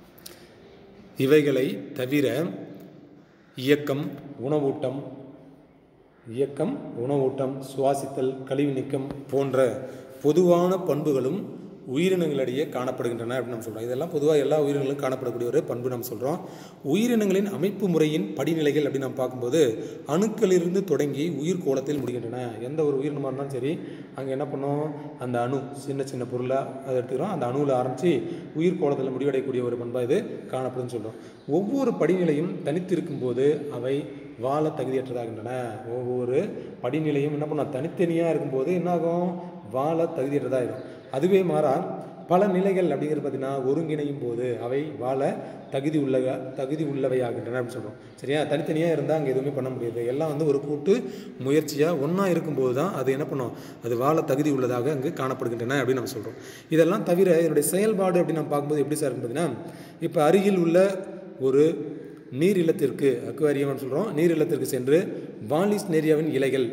இவைகளை தவிர இயக்கம் உணவூட்டம் இயக்கம் உணவூட்டம் சுவாசித்தல் கழிவு நீக்கம் போன்ற பொதுவான பண்புகளும் உயிரினங்களிடையே காணப்படுகின்றன அப்படின்னு நம்ம சொல்கிறோம் இதெல்லாம் பொதுவாக எல்லா உயிரினங்களும் காணப்படக்கூடிய ஒரு பண்பு நம்ம சொல்கிறோம் உயிரினங்களின் அமைப்பு முறையின் படிநிலைகள் அப்படின்னு நம்ம பார்க்கும்போது அணுக்களிலிருந்து தொடங்கி உயிர் கோலத்தில் முடிகின்றன எந்த ஒரு உயிரினமாக இருந்தாலும் சரி அங்கே என்ன பண்ணோம் அந்த அணு சின்ன சின்ன பொருளாக அதை எடுத்துக்கிறோம் அந்த அணுவில் ஆரம்பித்து உயிர் கோலத்தில் முடிவடையக்கூடிய ஒரு பண்பாக இது காணப்படும்னு சொல்கிறோம் ஒவ்வொரு படிநிலையும் தனித்திருக்கும் போது அவை வாழ தகுதியற்றதாகின்றன ஒவ்வொரு படிநிலையும் என்ன பண்ண தனித்தனியாக இருக்கும்போது என்னாகும் வாழ தகுதியற்றதாகிடும் அதுவே மாறா பல நிலைகள் அப்படிங்கிறது பார்த்தீங்கன்னா ஒருங்கிணையும் போது அவை வாழ தகுதி உள்ள தகுதி உள்ளவையாகின்றன அப்படின்னு சொல்கிறோம் சரியா தனித்தனியாக இருந்தால் அங்கே எதுவுமே பண்ண முடியாது எல்லாம் வந்து ஒரு கூட்டு முயற்சியாக ஒன்றா இருக்கும்போது தான் அது என்ன பண்ணும் அது வாழ தகுதி உள்ளதாக அங்கு காணப்படுகின்றன அப்படின்னு நம்ம சொல்கிறோம் இதெல்லாம் தவிர இதனுடைய செயல்பாடு அப்படின்னு நம்ம பார்க்கும்போது எப்படி சார் இருக்கு பார்த்தீங்கன்னா இப்போ அருகில் உள்ள ஒரு நீர் இல்லத்திற்கு அக்வாரியம்னு சொல்கிறோம் நீர் இல்லத்திற்கு சென்று வாலிஸ் நேரியாவின் இலைகள்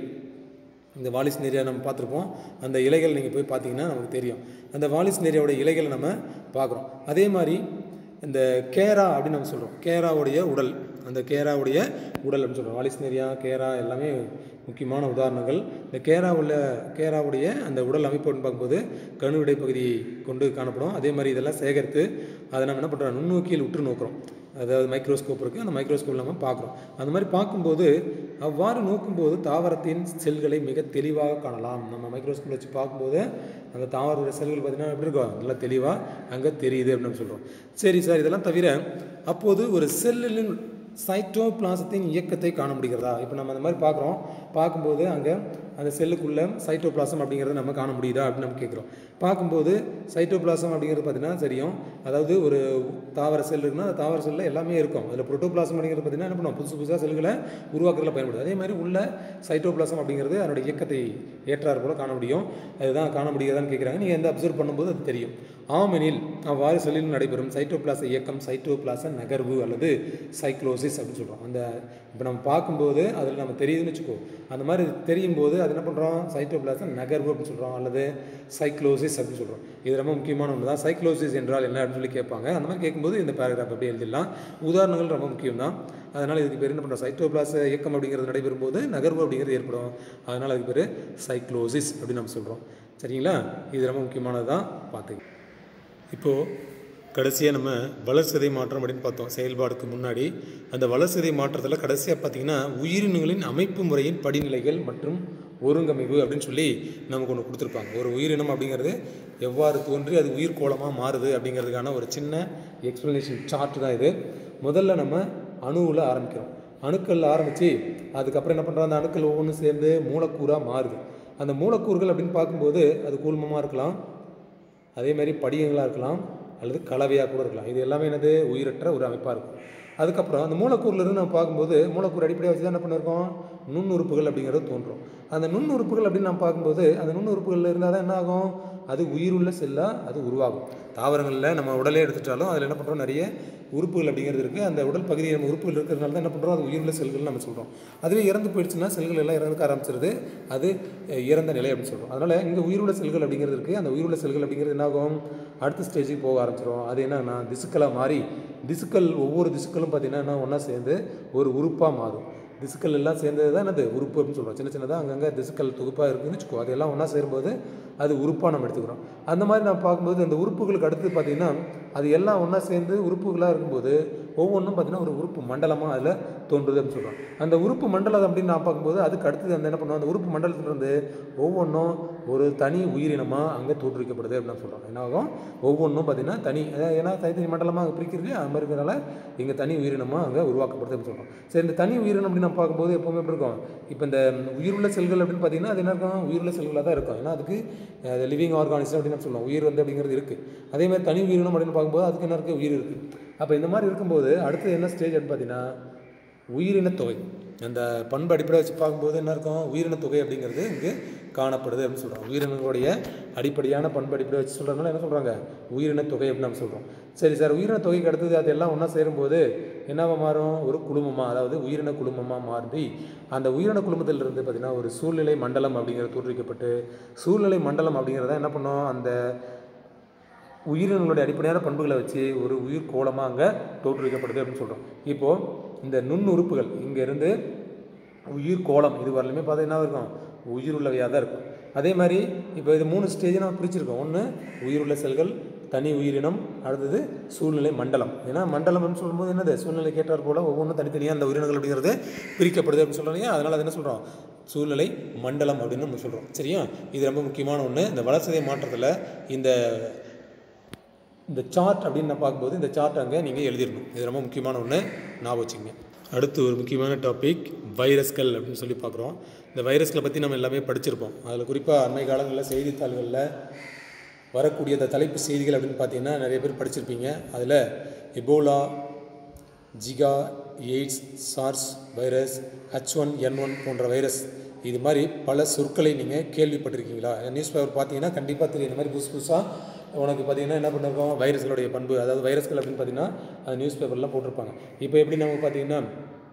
இந்த வாலிஸ் நேரியா நம்ம பார்த்துருப்போம் அந்த இலைகள் நீங்கள் போய் பார்த்தீங்கன்னா நமக்கு தெரியும் அந்த வாலிஸ் நேரியாவோட இலைகளை நம்ம பார்க்குறோம் அதே மாதிரி இந்த கேரா அப்படின்னு நம்ம சொல்கிறோம் கேராவுடைய உடல் அந்த கேராவுடைய உடல் அப்படின்னு சொல்கிறோம் வாலிஸ் நேரியா கேரா எல்லாமே முக்கியமான உதாரணங்கள் இந்த கேரா உள்ள கேராவுடைய அந்த உடல் அமைப்புன்னு பார்க்கும்போது கணுவிடை பகுதியை கொண்டு காணப்படும் அதே மாதிரி இதெல்லாம் சேகரித்து அதை நம்ம என்ன பண்ணுறோம் நுண்ணோக்கியில் உற்று நோக்கிறோம் அதாவது மைக்ரோஸ்கோப் இருக்குது அந்த மைக்ரோஸ்கோப்பில் நம்ம பார்க்குறோம் அந்த மாதிரி பார்க்கும்போது அவ்வாறு நோக்கும்போது தாவரத்தின் செல்களை மிக தெளிவாக காணலாம் நம்ம மைக்ரோஸ்கோப்பில் வச்சு பார்க்கும்போது அந்த தாவரோட செல்கள் பார்த்திங்கன்னா எப்படி இருக்கும் நல்லா தெளிவாக அங்கே தெரியுது அப்படின்னு சொல்கிறோம் சரி சார் இதெல்லாம் தவிர அப்போது ஒரு செல்லின் சைட்டோபிளாசத்தின் இயக்கத்தை காண முடிகிறதா இப்போ நம்ம அந்த மாதிரி பார்க்குறோம் பார்க்கும்போது அங்கே அந்த செல்லுக்குள்ளே சைட்டோபிளாசம் அப்படிங்கிறத நம்ம காண முடியுதா அப்படின்னு நம்ம கேட்குறோம் பார்க்கும்போது சைட்டோபிளாசம் அப்படிங்கிறது பார்த்தீங்கன்னா தெரியும் அதாவது ஒரு தாவர செல் இருக்குன்னா அந்த தாவர செல்லில் எல்லாமே இருக்கும் அதில் புரோட்டோபிளாசம் அப்படிங்கிறது பார்த்தீங்கன்னா என்ன பண்ணும் புதுசு புதுசாக செல்களை உருவாக்குறதுல பயன்படுது அதே மாதிரி உள்ள சைட்டோபிளாசம் அப்படிங்கிறது அதனுடைய இயக்கத்தை ஏற்றாறு போல காண முடியும் அதுதான் காண முடியாதான்னு கேட்குறாங்க நீங்கள் எந்த அப்சர்வ் பண்ணும்போது அது தெரியும் ஆமெனில் அவ்வாறு செல்லில் நடைபெறும் சைட்டோபிளாச இயக்கம் சைட்டோபிளாச நகர்வு அல்லது சைக்ளோசிஸ் அப்படின்னு சொல்கிறோம் அந்த இப்போ நம்ம பார்க்கும்போது அதில் நம்ம தெரியுதுன்னு வச்சுக்கோ அந்த மாதிரி தெரியும் போது அது என்ன பண்ணுறோம் சைட்டோபிளாச நகர்வு அப்படின்னு சொல்கிறோம் அல்லது சைக்ளோசிஸ் அப்படின்னு சொல்கிறோம் இது ரொம்ப முக்கியமான ஒன்று தான் சைக்ளோசிஸ் என்றால் என்ன அப்படின்னு சொல்லி கேட்பாங்க அந்த மாதிரி கேட்கும்போது இந்த பேராகிராஃப் அப்படியே எழுதிடலாம் உதாரணங்கள் ரொம்ப முக்கியம் தான் அதனால் இதுக்கு பேர் என்ன பண்ணுறோம் சைட்டோபிளாச இயக்கம் அப்படிங்கிறது நடைபெறும் போது நகர்வு அப்படிங்கிறது ஏற்படும் அதனால் அதுக்கு பேர் சைக்ளோசிஸ் அப்படின்னு நம்ம சொல்கிறோம் சரிங்களா இது ரொம்ப முக்கியமானது தான் பார்த்துக்க இப்போது கடைசியாக நம்ம வளர்சிதை மாற்றம் அப்படின்னு பார்த்தோம் செயல்பாடுக்கு முன்னாடி அந்த வளர்சிதை மாற்றத்தில் கடைசியாக பார்த்தீங்கன்னா உயிரினங்களின் அமைப்பு முறையின் படிநிலைகள் மற்றும் ஒருங்கமைவு அப்படின்னு சொல்லி நமக்கு ஒன்று கொடுத்துருப்பாங்க ஒரு உயிரினம் அப்படிங்கிறது எவ்வாறு தோன்றி அது உயிர் கோலமாக மாறுது அப்படிங்கிறதுக்கான ஒரு சின்ன எக்ஸ்ப்ளனேஷன் சார்ட் தான் இது முதல்ல நம்ம அணுவில் ஆரம்பிக்கிறோம் அணுக்களில் ஆரம்பித்து அதுக்கப்புறம் என்ன பண்ணுறோம் அந்த அணுக்கள் ஒவ்வொன்றும் சேர்ந்து மூலக்கூறாக மாறுது அந்த மூலக்கூறுகள் அப்படின்னு பார்க்கும்போது அது கூழ்மமாக இருக்கலாம் அதே மாதிரி படிகங்களாக இருக்கலாம் அல்லது கலவையாக கூட இருக்கலாம் இது எல்லாமே என்னது உயிரற்ற ஒரு அமைப்பாக இருக்கும் அதுக்கப்புறம் அந்த மூலக்கூறுலேருந்து நம்ம பார்க்கும்போது மூலக்கூறு அடிப்படையாக வச்சு தான் என்ன பண்ணிருக்கோம் நுண்ணுறுப்புகள் அப்படிங்கிறது தோன்றும் அந்த நுண்ணுறுப்புகள் அப்படின்னு நம்ம பார்க்கும்போது அந்த நுண்ணுறுப்புகள் இருந்தால் தான் என்ன ஆகும் அது உயிருள்ள செல்லாக அது உருவாகும் தாவரங்களில் நம்ம உடலே எடுத்துட்டாலும் அதில் என்ன பண்ணுறோம் நிறைய உறுப்புகள் அப்படிங்கிறது இருக்குது அந்த உடல் பகுதி நம்ம உறுப்புகள் இருக்கிறதுனால தான் என்ன பண்ணுறோம் அது உயிருள்ள செல்கள் நம்ம சொல்கிறோம் அதுவே இறந்து போயிடுச்சுன்னா செல்கள் எல்லாம் இறந்துக்க ஆரம்பிச்சிருது அது அஹ், இறந்த நிலை அப்படின்னு சொல்கிறோம் அதனால் இங்கே உயிருள்ள செல்கள் அப்படிங்கிறது இருக்குது அந்த உயிருள்ள செல்கள் அப்படிங்கிறது என்ன ஆகும் அடுத்த ஸ்டேஜுக்கு போக ஆரம்பிச்சிடும் அது என்னன்னா திசுக்களாக மாறி திசுக்கள் ஒவ்வொரு திசுக்களும் பார்த்திங்கன்னா என்ன ஒன்றா சேர்ந்து ஒரு உறுப்பாக மாறும் திசுக்கள் எல்லாம் சேர்ந்தது தான் என்னது உறுப்பு அப்படின்னு சொல்கிறோம் சின்ன சின்னதாக அங்கங்கே திசுக்கள் தொகுப்பாக இருக்குதுன்னு வச்சுக்கோ அதெல்லாம் ஒன்றா சேரும்போது அது உறுப்பாக நம்ம எடுத்துக்கிறோம் அந்த மாதிரி நம்ம பார்க்கும்போது அந்த உறுப்புகளுக்கு அடுத்து பார்த்திங்கன்னா அது எல்லாம் ஒன்றா சேர்ந்து உறுப்புகளாக இருக்கும்போது ஒவ்வொன்றும் பார்த்திங்கன்னா ஒரு உறுப்பு மண்டலமாக அதில் தோன்றுது அப்படின்னு சொல்கிறோம் அந்த உறுப்பு மண்டலம் அப்படின்னு நான் பார்க்கும்போது அதுக்கு அடுத்தது அந்த என்ன பண்ணுவோம் அந்த உறுப்பு மண்டலத்திலிருந்து ஒவ்வொன்றும் ஒரு தனி உயிரினமாக அங்கே தோற்றுவிக்கப்படுது அப்படின்னு சொல்கிறோம் என்ன ஆகும் ஒவ்வொன்றும் பார்த்திங்கன்னா தனி அதாவது ஏன்னா தனித்தனி மண்டலமாக அங்கே பிரிக்கிறது அது மாதிரி இருக்கிறனால இங்கே தனி உயிரினமாக அங்கே உருவாக்கப்படுது அப்படின்னு சொல்கிறோம் சரி இந்த தனி உயிரினம் அப்படின்னு நம்ம பார்க்கும்போது எப்போவுமே எப்படி இருக்கும் இப்போ இந்த உயிருள்ள செல்கள் அப்படின்னு பார்த்தீங்கன்னா அது என்ன இருக்கும் உயிருள்ள செல்களாக தான் இருக்கும் ஏன்னா அதுக்கு லிவிங் ஆர்கானிசம் அப்படின்னு நம்ம சொல்லுவோம் உயிர் வந்து அப்படிங்கிறது இருக்குது அதே மாதிரி தனி உயிரினம் அப்படின்னு பார்க்கும்போது அதுக்கு என்ன இருக்குது உயிர் இருக்குது அப்போ இந்த மாதிரி இருக்கும்போது அடுத்து என்ன ஸ்டேஜ் அப்படின்னு பார்த்தீங்கன்னா உயிரின தொகை அந்த பண்பு அடிப்படையை வச்சு பார்க்கும்போது என்ன இருக்கும் உயிரின தொகை அப்படிங்கிறது இங்கே காணப்படுது அப்படின்னு சொல்கிறோம் உயிரினங்களுடைய அடிப்படையான பண்பு அடிப்படையை வச்சு சொல்கிறதுனால என்ன சொல்கிறாங்க உயிரின தொகை அப்படின்னு நம்ம சொல்கிறோம் சரி சார் உயிரின தொகைக்கு அடுத்தது அது எல்லாம் ஒன்றா சேரும்போது என்னவா மாறும் ஒரு குழுமமாக அதாவது உயிரின குழுமமாக மாறி அந்த உயிரின குழுமத்திலிருந்து பார்த்திங்கன்னா ஒரு சூழ்நிலை மண்டலம் அப்படிங்கிறது தோற்றுவிக்கப்பட்டு சூழ்நிலை மண்டலம் அப்படிங்கிறத என்ன பண்ணோம் அந்த உயிரினங்களுடைய அடிப்படையான பண்புகளை வச்சு ஒரு உயிர் கோலமாக அங்கே தோற்றுவிக்கப்படுது அப்படின்னு சொல்கிறோம் இப்போது இந்த நுண்ணுறுப்புகள் இங்கேருந்து உயிர் கோலம் இது வரலுமே பார்த்தா என்ன இருக்கும் உயிர் உள்ளவையாக தான் இருக்கும் அதே மாதிரி இப்போ இது மூணு ஸ்டேஜ் நம்ம பிரிச்சிருக்கோம் ஒன்று உயிருள்ள செல்கள் தனி உயிரினம் அடுத்தது சூழ்நிலை மண்டலம் ஏன்னா மண்டலம்னு சொல்லும்போது என்னது சூழ்நிலை கேட்டார் போல் ஒவ்வொன்றும் தனித்தனியாக அந்த உயிரினங்கள் அப்படிங்கிறது பிரிக்கப்படுது அப்படின்னு சொல்கிறோம் இல்லையா அதனால் அது என்ன சொல்கிறோம் சூழ்நிலை மண்டலம் அப்படின்னு நம்ம சொல்கிறோம் சரியா இது ரொம்ப முக்கியமான ஒன்று இந்த வளர்ச்சிதை மாற்றத்தில் இந்த இந்த சார்ட் அப்படின்னு நான் பார்க்கும்போது இந்த சார்ட் அங்கே நீங்கள் எழுதிடணும் இது ரொம்ப முக்கியமான ஒன்று ஞாபகம் வச்சுங்க அடுத்து ஒரு முக்கியமான டாபிக் வைரஸ்கள் அப்படின்னு சொல்லி பார்க்குறோம் இந்த வைரஸ்களை பற்றி நம்ம எல்லாமே படிச்சிருப்போம் அதில் குறிப்பாக அண்மை காலங்களில் செய்தித்தாள்களில் வரக்கூடிய இந்த தலைப்பு செய்திகள் அப்படின்னு பார்த்தீங்கன்னா நிறைய பேர் படிச்சிருப்பீங்க அதில் Ebola Zika AIDS SARS virus H one N one போன்ற வைரஸ் இது மாதிரி பல சொற்களை நீங்கள் கேள்விப்பட்டிருக்கீங்களா நியூஸ் பேப்பர் பார்த்தீங்கன்னா கண்டிப்பாக தெரியும் இந்த மாதிரி புதுசு புதுசாக உனக்கு பார்த்தீங்கன்னா என்ன பண்ணிருக்கோம் வைரஸ்களுடைய பண்பு அதாவது வைரஸ்கள் அப்படின்னு பார்த்தீங்கன்னா அந்த நியூஸ் பேப்பர்லாம் போட்டிருப்பாங்க இப்போ எப்படி நமக்கு பார்த்தீங்கன்னா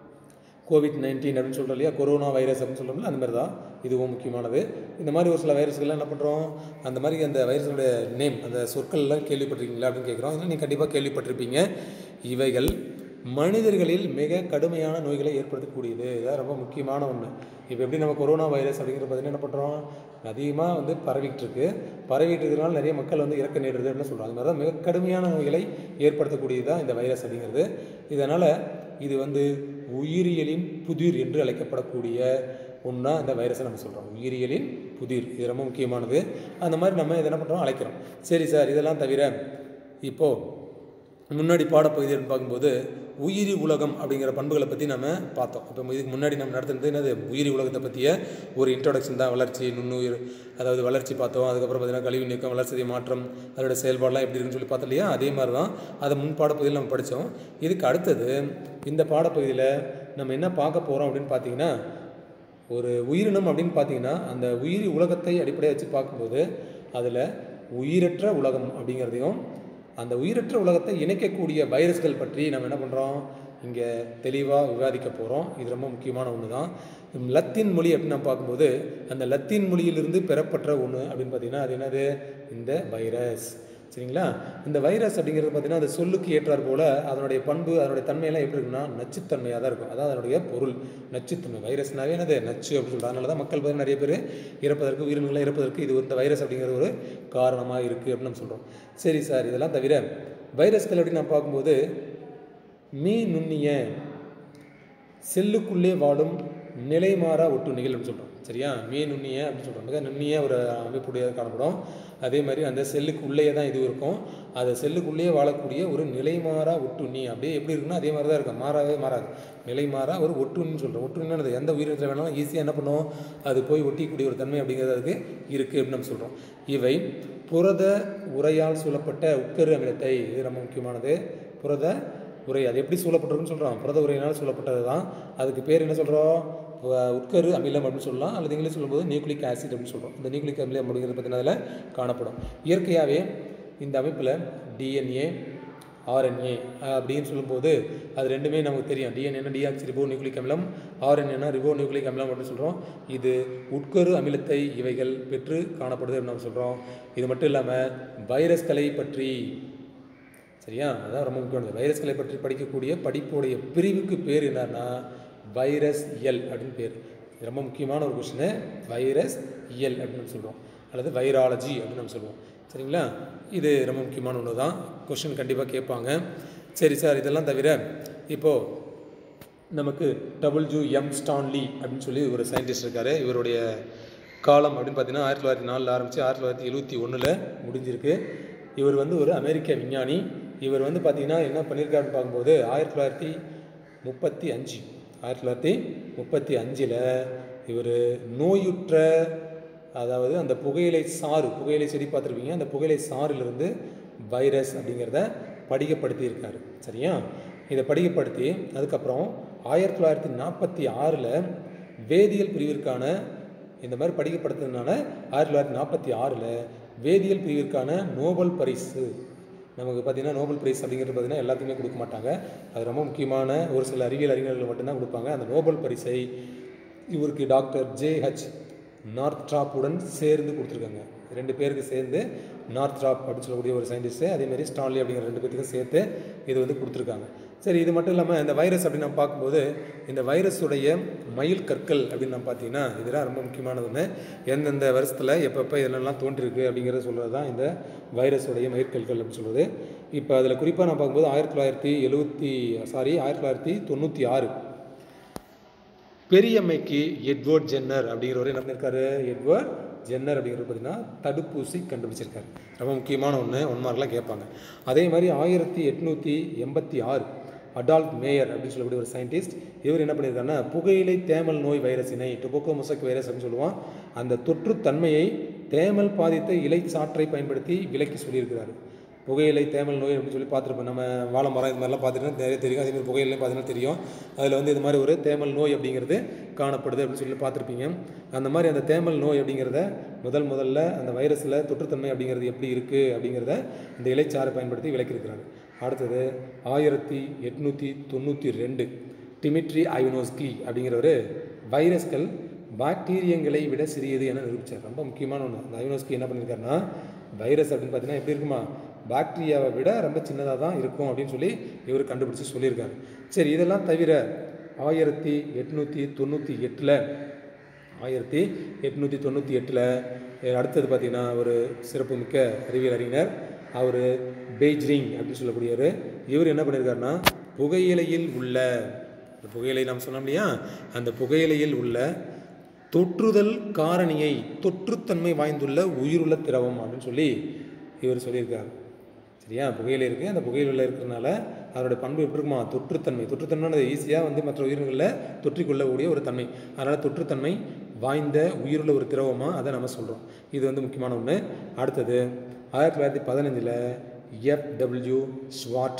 கோவிட் நைன்டீன் அப்படின்னு சொல்கிறோம் இல்லையா கொரோனா வைரஸ் அப்படின்னு சொல்கிறோம்ல அந்த மாதிரி தான் இதுவும் முக்கியமானது இந்த மாதிரி ஒரு சில வைரஸ்கள்லாம் என்ன பண்ணுறோம் அந்த மாதிரி அந்த வைரஸோடைய நேம் அந்த சொற்கள்லாம் கேள்விப்பட்டிருக்கீங்களா அப்படின்னு கேட்குறோம் இதெல்லாம் நீங்கள் கண்டிப்பாக கேள்விப்பட்டிருப்பீங்க இவைகள் மனிதர்களில் மிக கடுமையான நோய்களை ஏற்படுத்தக்கூடியது இதான் ரொம்ப முக்கியமான ஒன்று இப்போ எப்படி நம்ம கொரோனா வைரஸ் அப்படிங்கிற பார்த்தீங்கன்னா என்ன பண்ணுறோம் அதிகமாக வந்து பரவிட்டு இருக்கு பரவிட்டு இருக்கிறனால நிறைய மக்கள் வந்து இறக்க நேரிடுது அப்படின்னு சொல்கிறோம் அது மாதிரி தான் மிக கடுமையான நோய்களை ஏற்படுத்தக்கூடியது தான் இந்த வைரஸ் அப்படிங்கிறது இதனால் இது வந்து உயிரியலின் புதிர் என்று அழைக்கப்படக்கூடிய ஒன்றா இந்த வைரஸை நம்ம சொல்கிறோம் உயிரியலின் புதிர் இது ரொம்ப முக்கியமானது அந்த மாதிரி நம்ம இதை என்ன பண்ணுறோம் அழைக்கிறோம் சரி சார் இதெல்லாம் தவிர இப்போது முன்னாடி பாடப்பகுதின்னு பார்க்கும்போது உயிரி உலகம் அப்படிங்கிற பண்புகளை பற்றி நம்ம பார்த்தோம் இப்போ இதுக்கு முன்னாடி நம்ம நடத்துனது என்னது உயிரி உலகத்தை பற்றிய ஒரு இன்ட்ரோடக்ஷன் தான் வளர்ச்சி நுண்ணுயிர் அதாவது வளர்ச்சி பார்த்தோம் அதுக்கப்புறம் பார்த்தீங்கன்னா கழிவு நீக்கம் வளர்ச்சி மாற்றம் அதோட செயல்பாடெலாம் எப்படி இருக்குன்னு சொல்லி பார்த்தோம் இல்லையா அதே மாதிரி தான் அதை முன் பாடப்பகுதியில் நம்ம படித்தோம் இதுக்கு அடுத்தது இந்த பாடப்பகுதியில் நம்ம என்ன பார்க்க போகிறோம் அப்படின்னு பார்த்தீங்கன்னா ஒரு உயிரினம் அப்படின்னு பார்த்தீங்கன்னா அந்த உயிரி உலகத்தை அடிப்படையாக வச்சு பார்க்கும்போது அதில் உயிரற்ற உலகம் அப்படிங்கிறதையும் அந்த உயிரற்ற உலகத்தை இணைக்கக்கூடிய வைரஸ்கள் பற்றி நம்ம என்ன பண்ணுறோம் இங்கே தெளிவாக விவாதிக்க போகிறோம் இது ரொம்ப முக்கியமான ஒன்று தான் லத்தீன் மொழி அப்படின்னு நம்ம பார்க்கும்போது அந்த லத்தீன் மொழியிலிருந்து பெறப்பட்ட ஒன்று அப்படின்னு பார்த்தீங்கன்னா அது என்னது இந்த வைரஸ் சரிங்களா இந்த வைரஸ் அப்படிங்கிறது பார்த்தீங்கன்னா அந்த சொல்லுக்கு ஏற்றார் போல் அதனுடைய பண்பு அதனுடைய தன்மையெல்லாம் எப்படி இருக்குன்னா நச்சுத்தன்மையாக தான் இருக்கும் அதான் அதனுடைய பொருள் நச்சுத்தன்மை வைரஸ்னாவே என்னது நச்சு அப்படின்னு சொல்கிறாங்க அதனால தான் மக்கள் பார்த்தீங்கன்னா நிறைய பேர் இறப்பதற்கு உயிரினங்களாக இறப்பதற்கு இது இந்த வைரஸ் அப்படிங்கிறது ஒரு காரணமாக இருக்குது அப்படின்னு நம்ம சொல்கிறோம் சரி சார் இதெல்லாம் தவிர வைரஸ்கள் அப்படின்னு நான் பார்க்கும்போது மீ நுண்ணிய செல்லுக்குள்ளே வாழும் நிலைமாறா ஒட்டுண்ணிகள் அப்படின்னு சொல்கிறோம் சரியா மீ நுண்ணிய அப்படின்னு சொல்கிறோம் மிக நுண்ணிய ஒரு அமைப்புடையதாக காணப்படும் அதே மாதிரி அந்த செல்லுக்கு உள்ளேயே தான் இது இருக்கும் அது செல்லுக்குள்ளேயே வாழக்கூடிய ஒரு நிலைமாறா ஒட்டுண்ணி அப்படியே எப்படி இருக்குன்னா அதே மாதிரி தான் இருக்கும் மாறாவே மாறாது நிலைமாறா ஒரு ஒட்டுண்ணின்னு சொல்கிறோம் ஒட்டுண்ணின்னு எந்த உயிரினத்தில் வேணாலும் ஈஸியாக என்ன பண்ணும் அது போய் ஒட்டிக்கூடிய ஒரு தன்மை அப்படிங்கிறது அதுக்கு இருக்குது அப்படின்னு நம்ம சொல்கிறோம் இவை புரத உரையால் சூழப்பட்ட உட்கரு அமிலத்தை இது ரொம்ப முக்கியமானது புரத உரை அது எப்படி சூழப்பட்டிருக்குன்னு சொல்கிறோம் புரத உரையினால் சூழப்பட்டது தான் அதுக்கு பேர் என்ன சொல்கிறோம் உட்கரு அமிலம் அப்படின்னு சொல்லலாம் அல்லது இங்கிலீஷ் சொல்லும்போது நியூக்ளிக் ஆசிட் அப்படின்னு சொல்கிறோம் இந்த நியூக்ளிக் அமிலம் அப்படிங்கிறது பார்த்தீங்கன்னா அதில் காணப்படும் இயற்கையாகவே இந்த அமைப்பில் டிஎன்ஏ ஆர்என்ஏ அப்படின்னு சொல்லும்போது அது ரெண்டுமே நமக்கு தெரியும் டிஎன்ஏனா டிஆக்சி ரிபோ நியூக்ளிக் அமிலம் ஆர்என்ஏனா ரிபோ நியூக்ளிக் அமிலம் அப்படின்னு சொல்கிறோம் இது உட்கரு அமிலத்தை இவைகள் பெற்று காணப்படுது அப்படின்னு நம்ம சொல்கிறோம் இது மட்டும் இல்லாமல் வைரஸ்களை பற்றி சரியா அதான் ரொம்ப முக்கியமானது வைரஸ்களை பற்றி படிக்கக்கூடிய படிப்புடைய பிரிவுக்கு பேர் என்னன்னா வைரஸ் இயல் அப்படின்னு பேர் இது ரொம்ப முக்கியமான ஒரு கொஷினு வைரஸ் இயல் அப்படின்னு நம்ம சொல்கிறோம் அல்லது வைராலஜி அப்படின்னு நம்ம சொல்லுவோம் சரிங்களா இது ரொம்ப முக்கியமான ஒன்று தான் கொஷின் கண்டிப்பாக கேட்பாங்க சரி சார் இதெல்லாம் தவிர இப்போது நமக்கு டபுள்யூ எம் ஸ்டான்லி அப்படின்னு சொல்லி ஒரு சயின்டிஸ்ட் இருக்கார் இவருடைய காலம் அப்படின்னு பார்த்தீங்கன்னா ஆயிரத்தி தொள்ளாயிரத்தி நாலில் ஆரம்பித்து ஆயிரத்தி தொள்ளாயிரத்தி எழுபத்தி ஒன்றில் முடிஞ்சிருக்கு இவர் வந்து ஒரு அமெரிக்க விஞ்ஞானி இவர் வந்து பார்த்திங்கன்னா என்ன பண்ணியிருக்காருன்னு பார்க்கும்போது ஆயிரத்தி தொள்ளாயிரத்தி முப்பத்தி அஞ்சு ஆயிரத்தி தொள்ளாயிரத்தி முப்பத்தி அஞ்சில் இவர் நோயுற்ற அதாவது அந்த புகையிலை சாறு புகையிலை செடி பார்த்துருப்பீங்க அந்த புகையிலை சாறிலிருந்து வைரஸ் அப்படிங்கிறத படிக்கப்படுத்தியிருக்காரு சரியா இதை படிக்கப்படுத்தி அதுக்கப்புறம் ஆயிரத்தி தொள்ளாயிரத்தி நாற்பத்தி ஆறில் வேதியியல் பிரிவிற்கான இந்த மாதிரி படிக்கப்படுத்துறதுனால ஆயிரத்தி தொள்ளாயிரத்தி நாற்பத்தி ஆறில் வேதியியல் பிரிவிற்கான நோபல் பரிசு நமக்கு பார்த்திங்கன்னா நோபல் பிரைஸ் அப்படிங்கிறது பார்த்திங்கன்னா எல்லாத்துக்குமே கொடுக்க மாட்டாங்க அது ரொம்ப முக்கியமான ஒரு சில அறிவியல் அறிஞர்கள் மட்டும்தான் கொடுப்பாங்க அந்த நோபல் பரிசை இவருக்கு டாக்டர் ஜே ஹெச் நார்த்ராப்புடன் சேர்ந்து கொடுத்துருக்காங்க ரெண்டு பேருக்கு சேர்ந்து நார்த்ராப் அப்படின்னு சொல்லக்கூடிய ஒரு சயின்டிஸ்ட்டு அதேமாரி ஸ்டான்லி அப்படிங்கிற ரெண்டு பேத்துக்கும் சேர்த்து இது வந்து கொடுத்துருக்காங்க சரி இது மட்டும் இல்லாமல் இந்த வைரஸ் அப்படின்னு நம்ம பார்க்கும்போது இந்த வைரஸுடைய மயில் கற்கள் அப்படின்னு நம்ம பார்த்தீங்கன்னா இதெல்லாம் ரொம்ப முக்கியமானது ஒன்று எந்தெந்த வருஷத்தில் எப்பப்போ இதெல்லாம் தோன்றிருக்கு அப்படிங்கிறத சொல்கிறது தான் இந்த வைரஸுடைய மயிர்கற்கள் அப்படின்னு சொல்கிறது இப்போ அதில் குறிப்பாக நான் பார்க்கும்போது ஆயிரத்தி தொள்ளாயிரத்தி எழுபத்தி சாரி ஆயிரத்தி தொள்ளாயிரத்தி தொண்ணூற்றி ஆறு பெரியம்மைக்கு எட்வர்ட் ஜென்னர் அப்படிங்கிறவர் என்ன பண்ணியிருக்காரு எட்வர்ட் ஜென்னர் அப்படிங்கிறது பார்த்தீங்கன்னா தடுப்பூசி கண்டுபிடிச்சிருக்காரு ரொம்ப முக்கியமான ஒன்று ஒன் மார்க்லாம் கேட்பாங்க அதே மாதிரி ஆயிரத்தி எட்நூற்றி எண்பத்தி ஆறு அடால்ட் மேயர் அப்படின்னு சொல்லக்கூடிய ஒரு சயின்டிஸ்ட் இவர் என்ன பண்ணியிருக்காருன்னா புகையிலை தேமல் நோய் வைரஸினை டொபோக்கோ முசக் வைரஸ் அப்படின்னு சொல்லுவான் அந்த தொற்றுத்தன்மையை தேமல் பாதித்த இலை சாற்றை பயன்படுத்தி விலக்கி சொல்லியிருக்கிறாரு புகையிலை தேமல் நோய் அப்படின்னு சொல்லி பார்த்துருப்போம் நம்ம வாழை மரம் இது மாதிரிலாம் பார்த்துட்டு நிறைய தெரியும் அதே மாதிரி புகையிலையும் பார்த்தீங்கன்னா தெரியும் அதில் வந்து இது மாதிரி ஒரு தேமல் நோய் அப்படிங்கிறது காணப்படுது அப்படின்னு சொல்லி பார்த்துருப்பீங்க அந்த மாதிரி அந்த தேமல் நோய் அப்படிங்கிறத முதல் முதல்ல அந்த வைரஸில் தொற்றுத்தன்மை அப்படிங்கிறது எப்படி இருக்குது அப்படிங்கிறத இந்த இலைச்சாறை பயன்படுத்தி விளக்கியிருக்கிறாங்க அடுத்தது ஆயிரத்தி எட்நூற்றி தொண்ணூற்றி ரெண்டு டிமிட்ரி ஐவனோஸ்கி அப்படிங்கிறவர் வைரஸ்கள் பாக்டீரியங்களை விட சிறியது என நிரூபித்தார் ரொம்ப முக்கியமான ஒன்று அந்த ஐவனோஸ்கி என்ன பண்ணியிருக்காருன்னா வைரஸ் அப்படின்னு பார்த்தீங்கன்னா எப்படி இருக்குமா பாக்டீரியாவை விட ரொம்ப சின்னதாக தான் இருக்கும் அப்படின்னு சொல்லி இவர் கண்டுபிடிச்சி சொல்லியிருக்காரு சரி இதெல்லாம் தவிர ஆயிரத்தி எட்நூற்றி தொண்ணூற்றி எட்டில் ஆயிரத்தி எட்நூற்றி தொண்ணூற்றி எட்டில் அடுத்தது பார்த்திங்கன்னா ஒரு சிறப்புமிக்க அறிவியல் அறிஞர் அவர் பெய்ஜ்ரிங் அப்படின்னு சொல்லக்கூடியவர் இவர் என்ன பண்ணியிருக்காருன்னா புகையிலையில் உள்ள இந்த புகையிலை நாம் சொன்னோம் இல்லையா அந்த புகையிலையில் உள்ள தொற்றுதல் காரணியை தொற்றுத்தன்மை வாய்ந்துள்ள உயிருள்ள திரவம் அப்படின்னு சொல்லி இவர் சொல்லியிருக்கார் சரியா புகையிலை இருக்குது அந்த புகையில இருக்கிறதுனால அதோட பண்பு எப்படி இருக்குமா தொற்றுத்தன்மை தொற்றுத்தன்மையானது ஈஸியாக வந்து மற்ற உயிரினங்களில் தொற்றிக்கொள்ளக்கூடிய ஒரு தன்மை அதனால் தொற்றுத்தன்மை வாய்ந்த உயிருள்ள ஒரு திரவமாக அதை நம்ம சொல்கிறோம் இது வந்து முக்கியமான ஒன்று அடுத்தது ஆயிரத்தி தொள்ளாயிரத்தி பதினஞ்சில் எஃப்டபிள்யூ ஸ்வாட்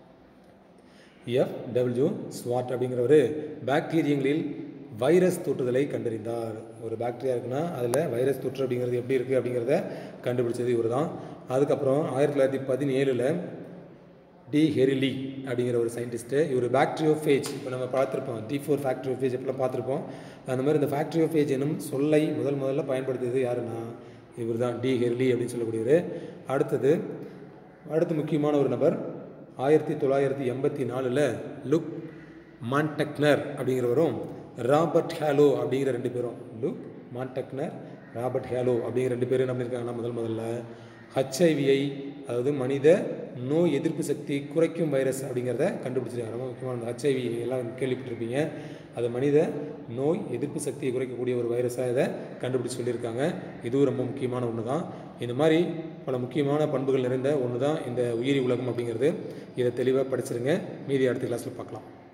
எஃப்டபிள்யூ ஸ்வாட் அப்படிங்கிறவர் பாக்டீரியங்களில் வைரஸ் தொற்றுதலை கண்டறிந்தார் ஒரு பாக்டீரியா இருக்குன்னா அதில் வைரஸ் தொற்று அப்படிங்கிறது எப்படி இருக்குது அப்படிங்கிறத கண்டுபிடிச்சது இவர் தான் அதுக்கப்புறம் ஆயிரத்தி தொள்ளாயிரத்தி பதினேழில் டி ஹெரிலி அப்படிங்கிற ஒரு சயின்டிஸ்ட்டு இவர் பாக்டீரியோஃபேஜ் இப்போ நம்ம பார்த்துருப்போம் டி ஃபோர் ஃபேக்டரியோஃபேஜ் எப்படிலாம் பார்த்துருப்போம் அந்த மாதிரி இந்த ஃபேக்டரியோஃபேஜ் எனும் சொல்லை முதல் முதல்ல பயன்படுத்தியது யாருன்னா இவர் தான் டி ஹெர்லி அப்படின்னு சொல்லக்கூடியவர் அடுத்தது அடுத்து முக்கியமான ஒரு நபர் ஆயிரத்தி தொள்ளாயிரத்தி எண்பத்தி நாலில் லுக் மான்டெக்னர் அப்படிங்கிறவரும் ராபர்ட் ஹேலோ அப்படிங்கிற ரெண்டு பேரும் லுக் மான்டெக்னர் ராபர்ட் ஹேலோ அப்படிங்கிற ரெண்டு பேரும் என்ன பண்ணியிருக்காங்கன்னா முதல் முதல்ல ஹச்ஐவியை அதாவது மனித நோய் எதிர்ப்பு சக்தி குறைக்கும் வைரஸ் அப்படிங்கிறத கண்டுபிடிச்சிருக்காங்க ரொம்ப முக்கியமான ஹச்ஐவி எல்லாம் கேள்விப்பட்டிருப்பீங்க அது மனித நோய் எதிர்ப்பு சக்தியை குறைக்கக்கூடிய ஒரு வைரஸாக இதை கண்டுபிடிச்சு சொல்லியிருக்காங்க இதுவும் ரொம்ப முக்கியமான ஒன்று தான் இந்த மாதிரி பல முக்கியமான பண்புகள் நிறைந்த ஒன்று தான் இந்த உயிரி உலகம் அப்படிங்கிறது இதை தெளிவாக படிச்சிருங்க மீதி அடுத்த கிளாஸில் பார்க்கலாம்